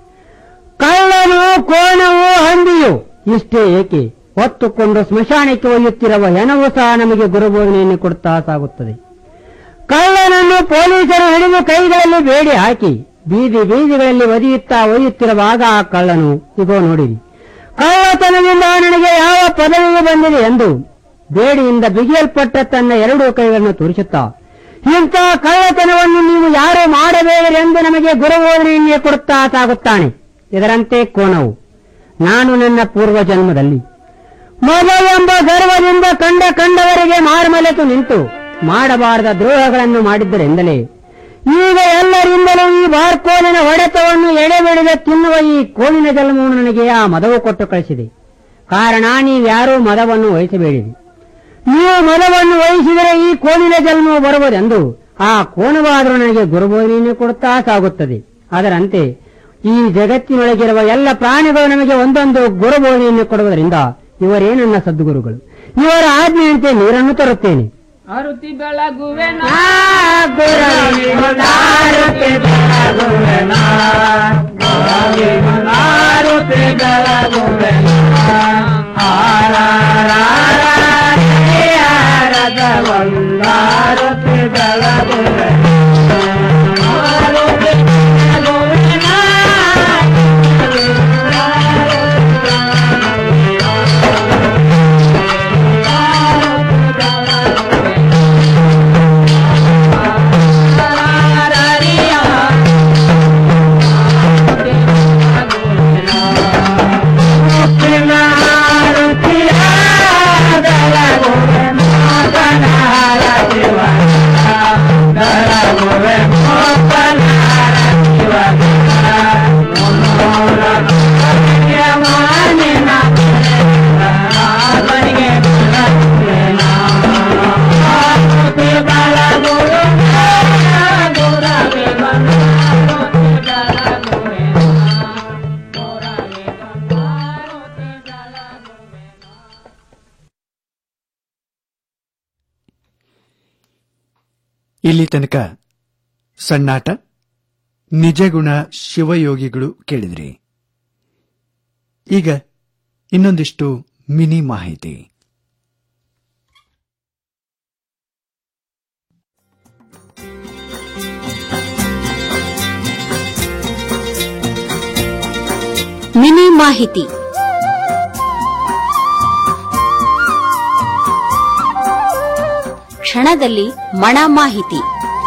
ಕಳ್ಳನು ಕೋಣವು ಹಂದಿಯು ಇಷ್ಟೇ ಏಕೆ ಹೊತ್ತುಕೊಂಡು ಸ್ಮಶಾನಕ್ಕೆ ಒಯ್ಯುತ್ತಿರುವ ಹೆಣವು ಸಹ ನಮಗೆ ಗುರುಬೋಧನೆಯನ್ನು ಕೊಡುತ್ತಾ ಸಾಗುತ್ತದೆ ಕಳ್ಳನನ್ನು ಪೊಲೀಸರು ಹಿಡಿದು ಕೈಗಳಲ್ಲಿ ಬೇಡಿ ಹಾಕಿ ಬೀದಿ ಬೀದಿಗಳಲ್ಲಿ ಒದಿಯುತ್ತಾ ಒಯ್ಯುತ್ತಿರುವಾಗ ಆ ಕಳ್ಳನು ಇದೋ ನೋಡಿರಿ ಕಳ್ಳತನದಿಂದ ನನಗೆ ಯಾವ ಪದವಿಯು ಬಂದಿದೆ ಎಂದು ಬೇಡಿಯಿಂದ ಬಿಗಿಯಲ್ಪಟ್ಟ ತನ್ನ ಎರಡೂ ಕೈಗಳನ್ನು ತೋರಿಸುತ್ತಾ ಇಂಥ ಕಳ್ಳತನವನ್ನು ನೀವು ಯಾರು ಮಾಡಬೇಡಿರಿ ಎಂದು ನಮಗೆ ಗುರುಬೋಧನೆಯನ್ನೇ ಕೊಡುತ್ತಾ ಸಾಗುತ್ತಾನೆ ಇದರಂತೆ ಕೋಣವು ನಾನು ನನ್ನ ಪೂರ್ವ ಜನ್ಮದಲ್ಲಿ ಮಗ ಎಂಬ ಗರ್ವದಿಂದ ಕಂಡ ಕಂಡವರಿಗೆ ಮಾರ್ಮಲೆತು ನಿಂತು ಮಾಡಬಾರದ ದ್ರೋಹಗಳನ್ನು ಮಾಡಿದ್ದರೆಂದಲೇ ಈಗ ಎಲ್ಲರಿಂದಲೂ ಈ ಬಾರ್ಕೋಲಿನ ಹೊಡೆತವನ್ನು ಎಡೆಬಿಡದೆ ತಿನ್ನುವ ಈ ಕೋಲಿನ ಜನ್ಮವನ್ನು ನನಗೆ ಆ ಮದವು ಕೊಟ್ಟು ಕಳಿಸಿದೆ ಕಾರಣ ನೀವ್ಯಾರೂ ಮದವನ್ನು ವಹಿಸಬೇಡಿರಿ ನೀವು ಮದವನ್ನು ವಹಿಸಿದರೆ ಈ ಕೋಲಿನ ಜನ್ಮವು ಬರುವುದೆಂದು ಆ ಕೋಣವಾದರೂ ನನಗೆ ಗುರುಬೋಧನೆಯನ್ನು ಕೊಡುತ್ತಾ ಸಾಗುತ್ತದೆ ಅದರಂತೆ ಈ ಜಗತ್ತಿನೊಳಗಿರುವ ಎಲ್ಲ ಪ್ರಾಣಿಗಳು ನಮಗೆ ಒಂದೊಂದು ಗುರುಬೋಧನೆಯನ್ನು ಕೊಡುವುದರಿಂದ ಇವರೇ ನನ್ನ ಸದ್ಗುರುಗಳು ಇವರ ಆಜ್ಞೆಯಂತೆ ನೀರನ್ನು ತರುತ್ತೇನೆ ಆರುತಿ ಬೆಳಗುವೆನ ಿ ಇಲ್ಲಿ ತನಕ ಸಣ್ಣಾಟ ನಿಜಗುಣ ಶಿವಯೋಗಿಗಳು ಕೇಳಿದ್ರಿ ಈಗ ಇನ್ನೊಂದಿಷ್ಟು ಮಿನಿ ಮಾಹಿತಿ ಮಿನಿ ಮಾಹಿತಿ ಕ್ಷಣದಲ್ಲಿ ಮಣ ಮಾಹಿತಿ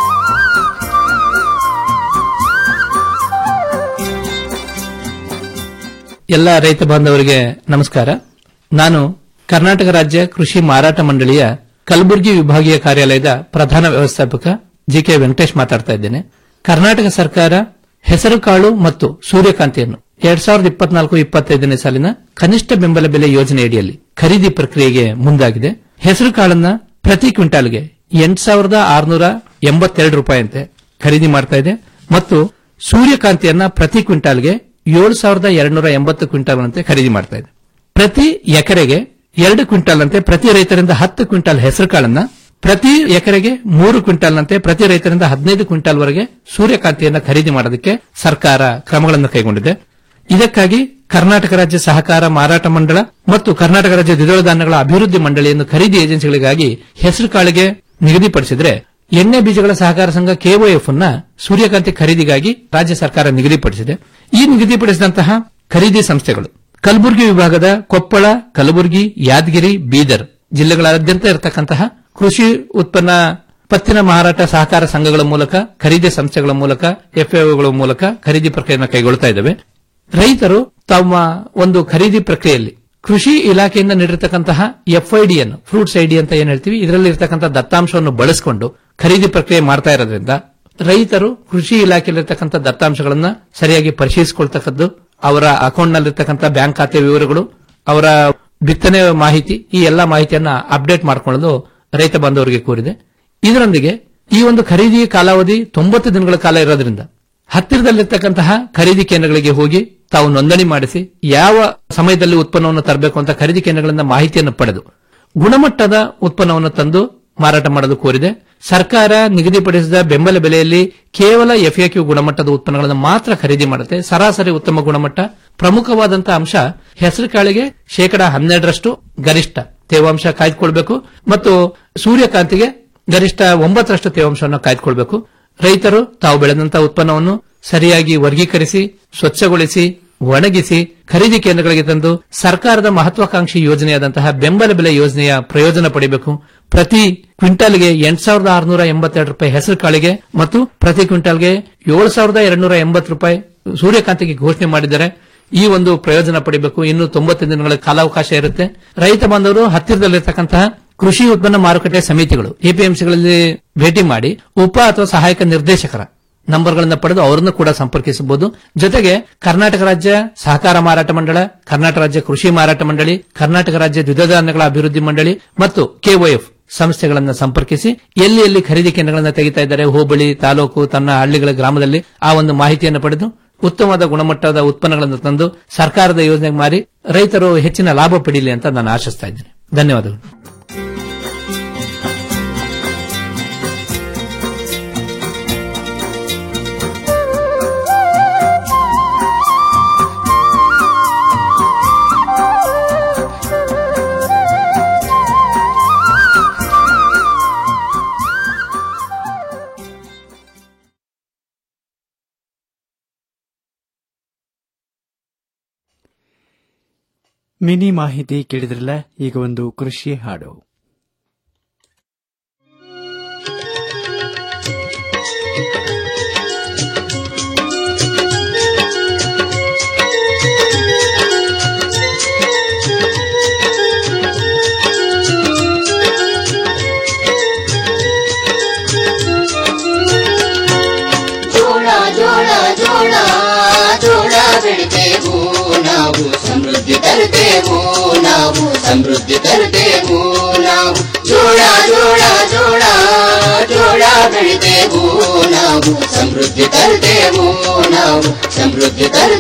ಎಲ್ಲ ರೈತ ಬಾಂಧವರಿಗೆ ನಮಸ್ಕಾರ ನಾನು ಕರ್ನಾಟಕ ರಾಜ್ಯ ಕೃಷಿ ಮಾರಾಟ ಮಂಡಳಿಯ ಕಲಬುರಗಿ ವಿಭಾಗೀಯ ಕಾರ್ಯಾಲಯದ ಪ್ರಧಾನ ವ್ಯವಸ್ಥಾಪಕ ಜಿಕೆ ವೆಂಕಟೇಶ್ ಮಾತಾಡ್ತಾ ಇದ್ದೇನೆ ಕರ್ನಾಟಕ ಸರ್ಕಾರ ಹೆಸರುಕಾಳು ಮತ್ತು ಸೂರ್ಯಕಾಂತಿಯನ್ನು ಎರಡ್ ಸಾವಿರದ ಇಪ್ಪತ್ನಾಲ್ಕು ಇಪ್ಪತ್ತೈದನೇ ಸಾಲಿನ ಕನಿಷ್ಠ ಬೆಂಬಲ ಬೆಲೆ ಯೋಜನೆಯಡಿಯಲ್ಲಿ ಖರೀದಿ ಪ್ರಕ್ರಿಯೆಗೆ ಮುಂದಾಗಿದೆ ಹೆಸರುಕಾಳನ್ನ ಪ್ರತಿ ಕ್ವಿಂಟಾಲ್ಗೆ ಎಂಟು ಸಾವಿರದ ಆರುನೂರ ಎಂಬತ್ತೆರಡು ರೂಪಾಯಿಯಂತೆ ಖರೀದಿ ಮಾಡ್ತಾ ಇದೆ ಮತ್ತು ಸೂರ್ಯಕಾಂತಿಯನ್ನ ಪ್ರತಿ ಕ್ವಿಂಟಾಲ್ಗೆ ಏಳು ಸಾವಿರದ ಎರಡ್ನೂರ ಎಂಬತ್ತು ಕ್ವಿಂಟಾಲ್ ಅಂತೆ ಖರೀದಿ ಮಾಡ್ತಾ ಇದೆ ಪ್ರತಿ ಎಕರೆಗೆ ಎರಡು ಕ್ವಿಂಟಾಲ್ ಅಂತೆ ಪ್ರತಿ ರೈತರಿಂದ ಹತ್ತು ಕ್ವಿಂಟಾಲ್ ಹೆಸರುಕಾಳನ್ನ ಪ್ರತಿ ಎಕರೆಗೆ ಮೂರು ಕ್ವಿಂಟಾಲ್ನಂತೆ ಪ್ರತಿ ರೈತರಿಂದ ಹದಿನೈದು ಕ್ವಿಂಟಾಲ್ ವರೆಗೆ ಸೂರ್ಯಕಾಂತಿಯನ್ನ ಖರೀದಿ ಮಾಡೋದಕ್ಕೆ ಸರ್ಕಾರ ಕ್ರಮಗಳನ್ನು ಕೈಗೊಂಡಿದೆ ಇದಕ್ಕಾಗಿ ಕರ್ನಾಟಕ ರಾಜ್ಯ ಸಹಕಾರ ಮಾರಾಟ ಮಂಡಳ ಮತ್ತು ಕರ್ನಾಟಕ ರಾಜ್ಯ ದ್ವಿದಳ ಧಾನ್ಯಗಳ ಅಭಿವೃದ್ಧಿ ಮಂಡಳಿಯನ್ನು ಖರೀದಿ ಏಜೆನ್ಸಿಗಳಿಗಾಗಿ ಹೆಸರುಕಾಳಿಗೆ ನಿಗದಿಪಡಿಸಿದ್ರೆ ಎಣ್ಣೆ ಬೀಜಗಳ ಸಹಕಾರ ಸಂಘ ಕೆಒಎಫ್ ಅನ್ನ ಸೂರ್ಯಕಾಂತಿ ಖರೀದಿಗಾಗಿ ರಾಜ್ಯ ಸರ್ಕಾರ ನಿಗದಿಪಡಿಸಿದೆ ಈ ನಿಗದಿಪಡಿಸಿದಂತಹ ಖರೀದಿ ಸಂಸ್ಥೆಗಳು ಕಲಬುರಗಿ ವಿಭಾಗದ ಕೊಪ್ಪಳ ಕಲಬುರಗಿ ಯಾದಗಿರಿ ಬೀದರ್ ಜಿಲ್ಲೆಗಳಾದ್ಯಂತ ಇರತಕ್ಕಂತಹ ಕೃಷಿ ಉತ್ಪನ್ನ ಪತ್ತಿನ ಮಾರಾಟ ಸಹಕಾರ ಸಂಘಗಳ ಮೂಲಕ ಖರೀದಿ ಸಂಸ್ಥೆಗಳ ಮೂಲಕ ಎಫ್ಎಒಗಳ ಮೂಲಕ ಖರೀದಿ ಪ್ರಕ್ರಿಯೆಯನ್ನು ಕೈಗೊಳ್ತಾ ಇದ್ದಾವೆ ರೈತರು ತಮ್ಮ ಒಂದು ಖರೀದಿ ಪ್ರಕ್ರಿಯೆಯಲ್ಲಿ ಕೃಷಿ ಇಲಾಖೆಯಿಂದ ನೀಡಿರತಕ್ಕಂತಹ ಎಫ್ಐಡಿ ಅನ್ನು ಫ್ರೂಟ್ಸ್ ಐಡಿ ಅಂತ ಏನ್ ಹೇಳ್ತೀವಿ ಇದರಲ್ಲಿ ಇರತಕ್ಕಂತಹ ದತ್ತಾಂಶವನ್ನು ಬಳಸಿಕೊಂಡು ಖರೀದಿ ಪ್ರಕ್ರಿಯೆ ಮಾಡ್ತಾ ಇರೋದ್ರಿಂದ ರೈತರು ಕೃಷಿ ಇಲಾಖೆಯಲ್ಲಿರ್ತಕ್ಕಂಥ ದತ್ತಾಂಶಗಳನ್ನ ಸರಿಯಾಗಿ ಪರಿಶೀಲಿಸಿಕೊಳ್ತಕ್ಕದ್ದು ಅವರ ಅಕೌಂಟ್ನಲ್ಲಿರ್ತಕ್ಕಂಥ ಬ್ಯಾಂಕ್ ಖಾತೆ ವಿವರಗಳು ಅವರ ಬಿತ್ತನೆ ಮಾಹಿತಿ ಈ ಎಲ್ಲಾ ಮಾಹಿತಿಯನ್ನ ಅಪ್ಡೇಟ್ ಮಾಡಿಕೊಳ್ಳಲು ರೈತ ಬಾಂಧವರಿಗೆ ಕೋರಿದೆ ಇದರೊಂದಿಗೆ ಈ ಒಂದು ಖರೀದಿ ಕಾಲಾವಧಿ ತೊಂಬತ್ತು ದಿನಗಳ ಕಾಲ ಇರೋದ್ರಿಂದ ಹತ್ತಿರದಲ್ಲಿರ್ತಕ್ಕಂತಹ ಖರೀದಿ ಕೇಂದ್ರಗಳಿಗೆ ಹೋಗಿ ತಾವು ನೋಂದಣಿ ಮಾಡಿಸಿ ಯಾವ ಸಮಯದಲ್ಲಿ ಉತ್ಪನ್ನವನ್ನು ತರಬೇಕು ಅಂತ ಖರೀದಿ ಕೇಂದ್ರಗಳಿಂದ ಮಾಹಿತಿಯನ್ನು ಪಡೆದು ಗುಣಮಟ್ಟದ ಉತ್ಪನ್ನವನ್ನು ತಂದು ಮಾರಾಟ ಮಾಡಲು ಕೋರಿದೆ ಸರ್ಕಾರ ನಿಗದಿಪಡಿಸಿದ ಬೆಂಬಲ ಬೆಲೆಯಲ್ಲಿ ಕೇವಲ ಎಫ್ಎಕ್ಯೂ ಗುಣಮಟ್ಟದ ಉತ್ಪನ್ನಗಳನ್ನು ಮಾತ್ರ ಖರೀದಿ ಮಾಡುತ್ತೆ ಸರಾಸರಿ ಉತ್ತಮ ಗುಣಮಟ್ಟ ಪ್ರಮುಖವಾದಂತಹ ಅಂಶ ಹೆಸರುಕಾಳಿಗೆ ಶೇಕಡಾ ಹನ್ನೆರಡರಷ್ಟು ಗರಿಷ್ಠ ತೇವಾಂಶ ಕಾಯ್ದುಕೊಳ್ಬೇಕು ಮತ್ತು ಸೂರ್ಯಕಾಂತಿಗೆ ಗರಿಷ್ಠ ಒಂಬತ್ತರಷ್ಟು ತೇವಾಂಶವನ್ನು ಕಾಯ್ದುಕೊಳ್ಬೇಕು ರೈತರು ತಾವು ಬೆಳೆದಂತಹ ಉತ್ಪನ್ನವನ್ನು ಸರಿಯಾಗಿ ವರ್ಗೀಕರಿಸಿ ಸ್ವಚ್ಛಗೊಳಿಸಿ ಒಣಗಿಸಿ ಖರೀದಿ ಕೇಂದ್ರಗಳಿಗೆ ತಂದು ಸರ್ಕಾರದ ಮಹತ್ವಾಕಾಂಕ್ಷಿ ಯೋಜನೆಯಾದಂತಹ ಬೆಂಬಲ ಬೆಲೆ ಯೋಜನೆಯ ಪ್ರಯೋಜನ ಪಡೆಯಬೇಕು ಪ್ರತಿ ಕ್ವಿಂಟಾಲ್ಗೆ ಎಂಟು ಸಾವಿರದ ಆರುನೂರ ಎಂಬತ್ತೆರಡು ರೂಪಾಯಿ ಹೆಸರು ಕಾಳಿಗೆ ಮತ್ತು ಪ್ರತಿ ಕ್ವಿಂಟಾಲ್ಗೆ ಏಳು ಸಾವಿರದ ಎರಡ್ನೂರ ಎಂಬತ್ತು ರೂಪಾಯಿ ಸೂರ್ಯಕಾಂತಿಗೆ ಘೋಷಣೆ ಮಾಡಿದ್ದಾರೆ ಈ ಒಂದು ಪ್ರಯೋಜನ ಪಡೆಯಬೇಕು ಇನ್ನು ತೊಂಬತ್ತು ದಿನಗಳ ಕಾಲಾವಕಾಶ ಇರುತ್ತೆ ರೈತ ಬಾಂಧವರು ಹತ್ತಿರದಲ್ಲಿರ್ತಕ್ಕಂತಹ ಕೃಷಿ ಉತ್ಪನ್ನ ಮಾರುಕಟ್ಟೆ ಸಮಿತಿಗಳು ಎಪಿಎಂಸಿಗಳಲ್ಲಿ ಭೇಟಿ ಮಾಡಿ ಉಪ ಅಥವಾ ಸಹಾಯಕ ನಿರ್ದೇಶಕರ ನಂಬರ್ಗಳನ್ನು ಪಡೆದು ಅವರನ್ನು ಕೂಡ ಸಂಪರ್ಕಿಸಬಹುದು ಜೊತೆಗೆ ಕರ್ನಾಟಕ ರಾಜ್ಯ ಸಹಕಾರ ಮಾರಾಟ ಮಂಡಳ ಕರ್ನಾಟಕ ರಾಜ್ಯ ಕೃಷಿ ಮಾರಾಟ ಮಂಡಳಿ ಕರ್ನಾಟಕ ರಾಜ್ಯ ದ್ವಿದಳ ಧಾನ್ಯಗಳ ಅಭಿವೃದ್ಧಿ ಮಂಡಳಿ ಮತ್ತು ಕೆಒಎಫ್ ಸಂಸ್ಥೆಗಳನ್ನು ಸಂಪರ್ಕಿಸಿ ಎಲ್ಲಿ ಎಲ್ಲಿ ಖರೀದಿ ಕೇಂದ್ರಗಳನ್ನು ತೆಗಿತಾ ಇದ್ದಾರೆ ಹೋಬಳಿ ತಾಲೂಕು ತನ್ನ ಹಳ್ಳಿಗಳ ಗ್ರಾಮದಲ್ಲಿ ಆ ಒಂದು ಮಾಹಿತಿಯನ್ನು ಪಡೆದು ಉತ್ತಮವಾದ ಗುಣಮಟ್ಟದ ಉತ್ಪನ್ನಗಳನ್ನು ತಂದು ಸರ್ಕಾರದ ಯೋಜನೆಗೆ ಮಾರಿ ರೈತರು ಹೆಚ್ಚಿನ ಲಾಭ ಪಡೀಲಿ ಅಂತ ನಾನು ಆಶಿಸ್ತಾ ಇದ್ದೇನೆ ಧನ್ಯವಾದಗಳು ಮಿನಿ ಮಾಹಿತಿ ಕೇಳಿದ್ರಲ್ಲ ಈಗ ಒಂದು ಕೃಷಿ ಹಾಡು ಜೋಳ ಜೋಳ ಜೋಳ ಜೋಳ ಬೆಳಿತೇವು ನಾವು ಸಮೃದ್ಧಿ ತರುತ್ತೇವು ನಾವು ಸಮೃದ್ಧಿ ತರುತ್ತೇವು ನಾವು ಜೋಳ ಜೋಳ ಜೋಳ ಜೋಳ ಬೆಳಿತೇವು ನಾವು ಸಮೃದ್ಧಿ ತರುತ್ತೇವು ನಾವು ಸಮೃದ್ಧಿ ತರು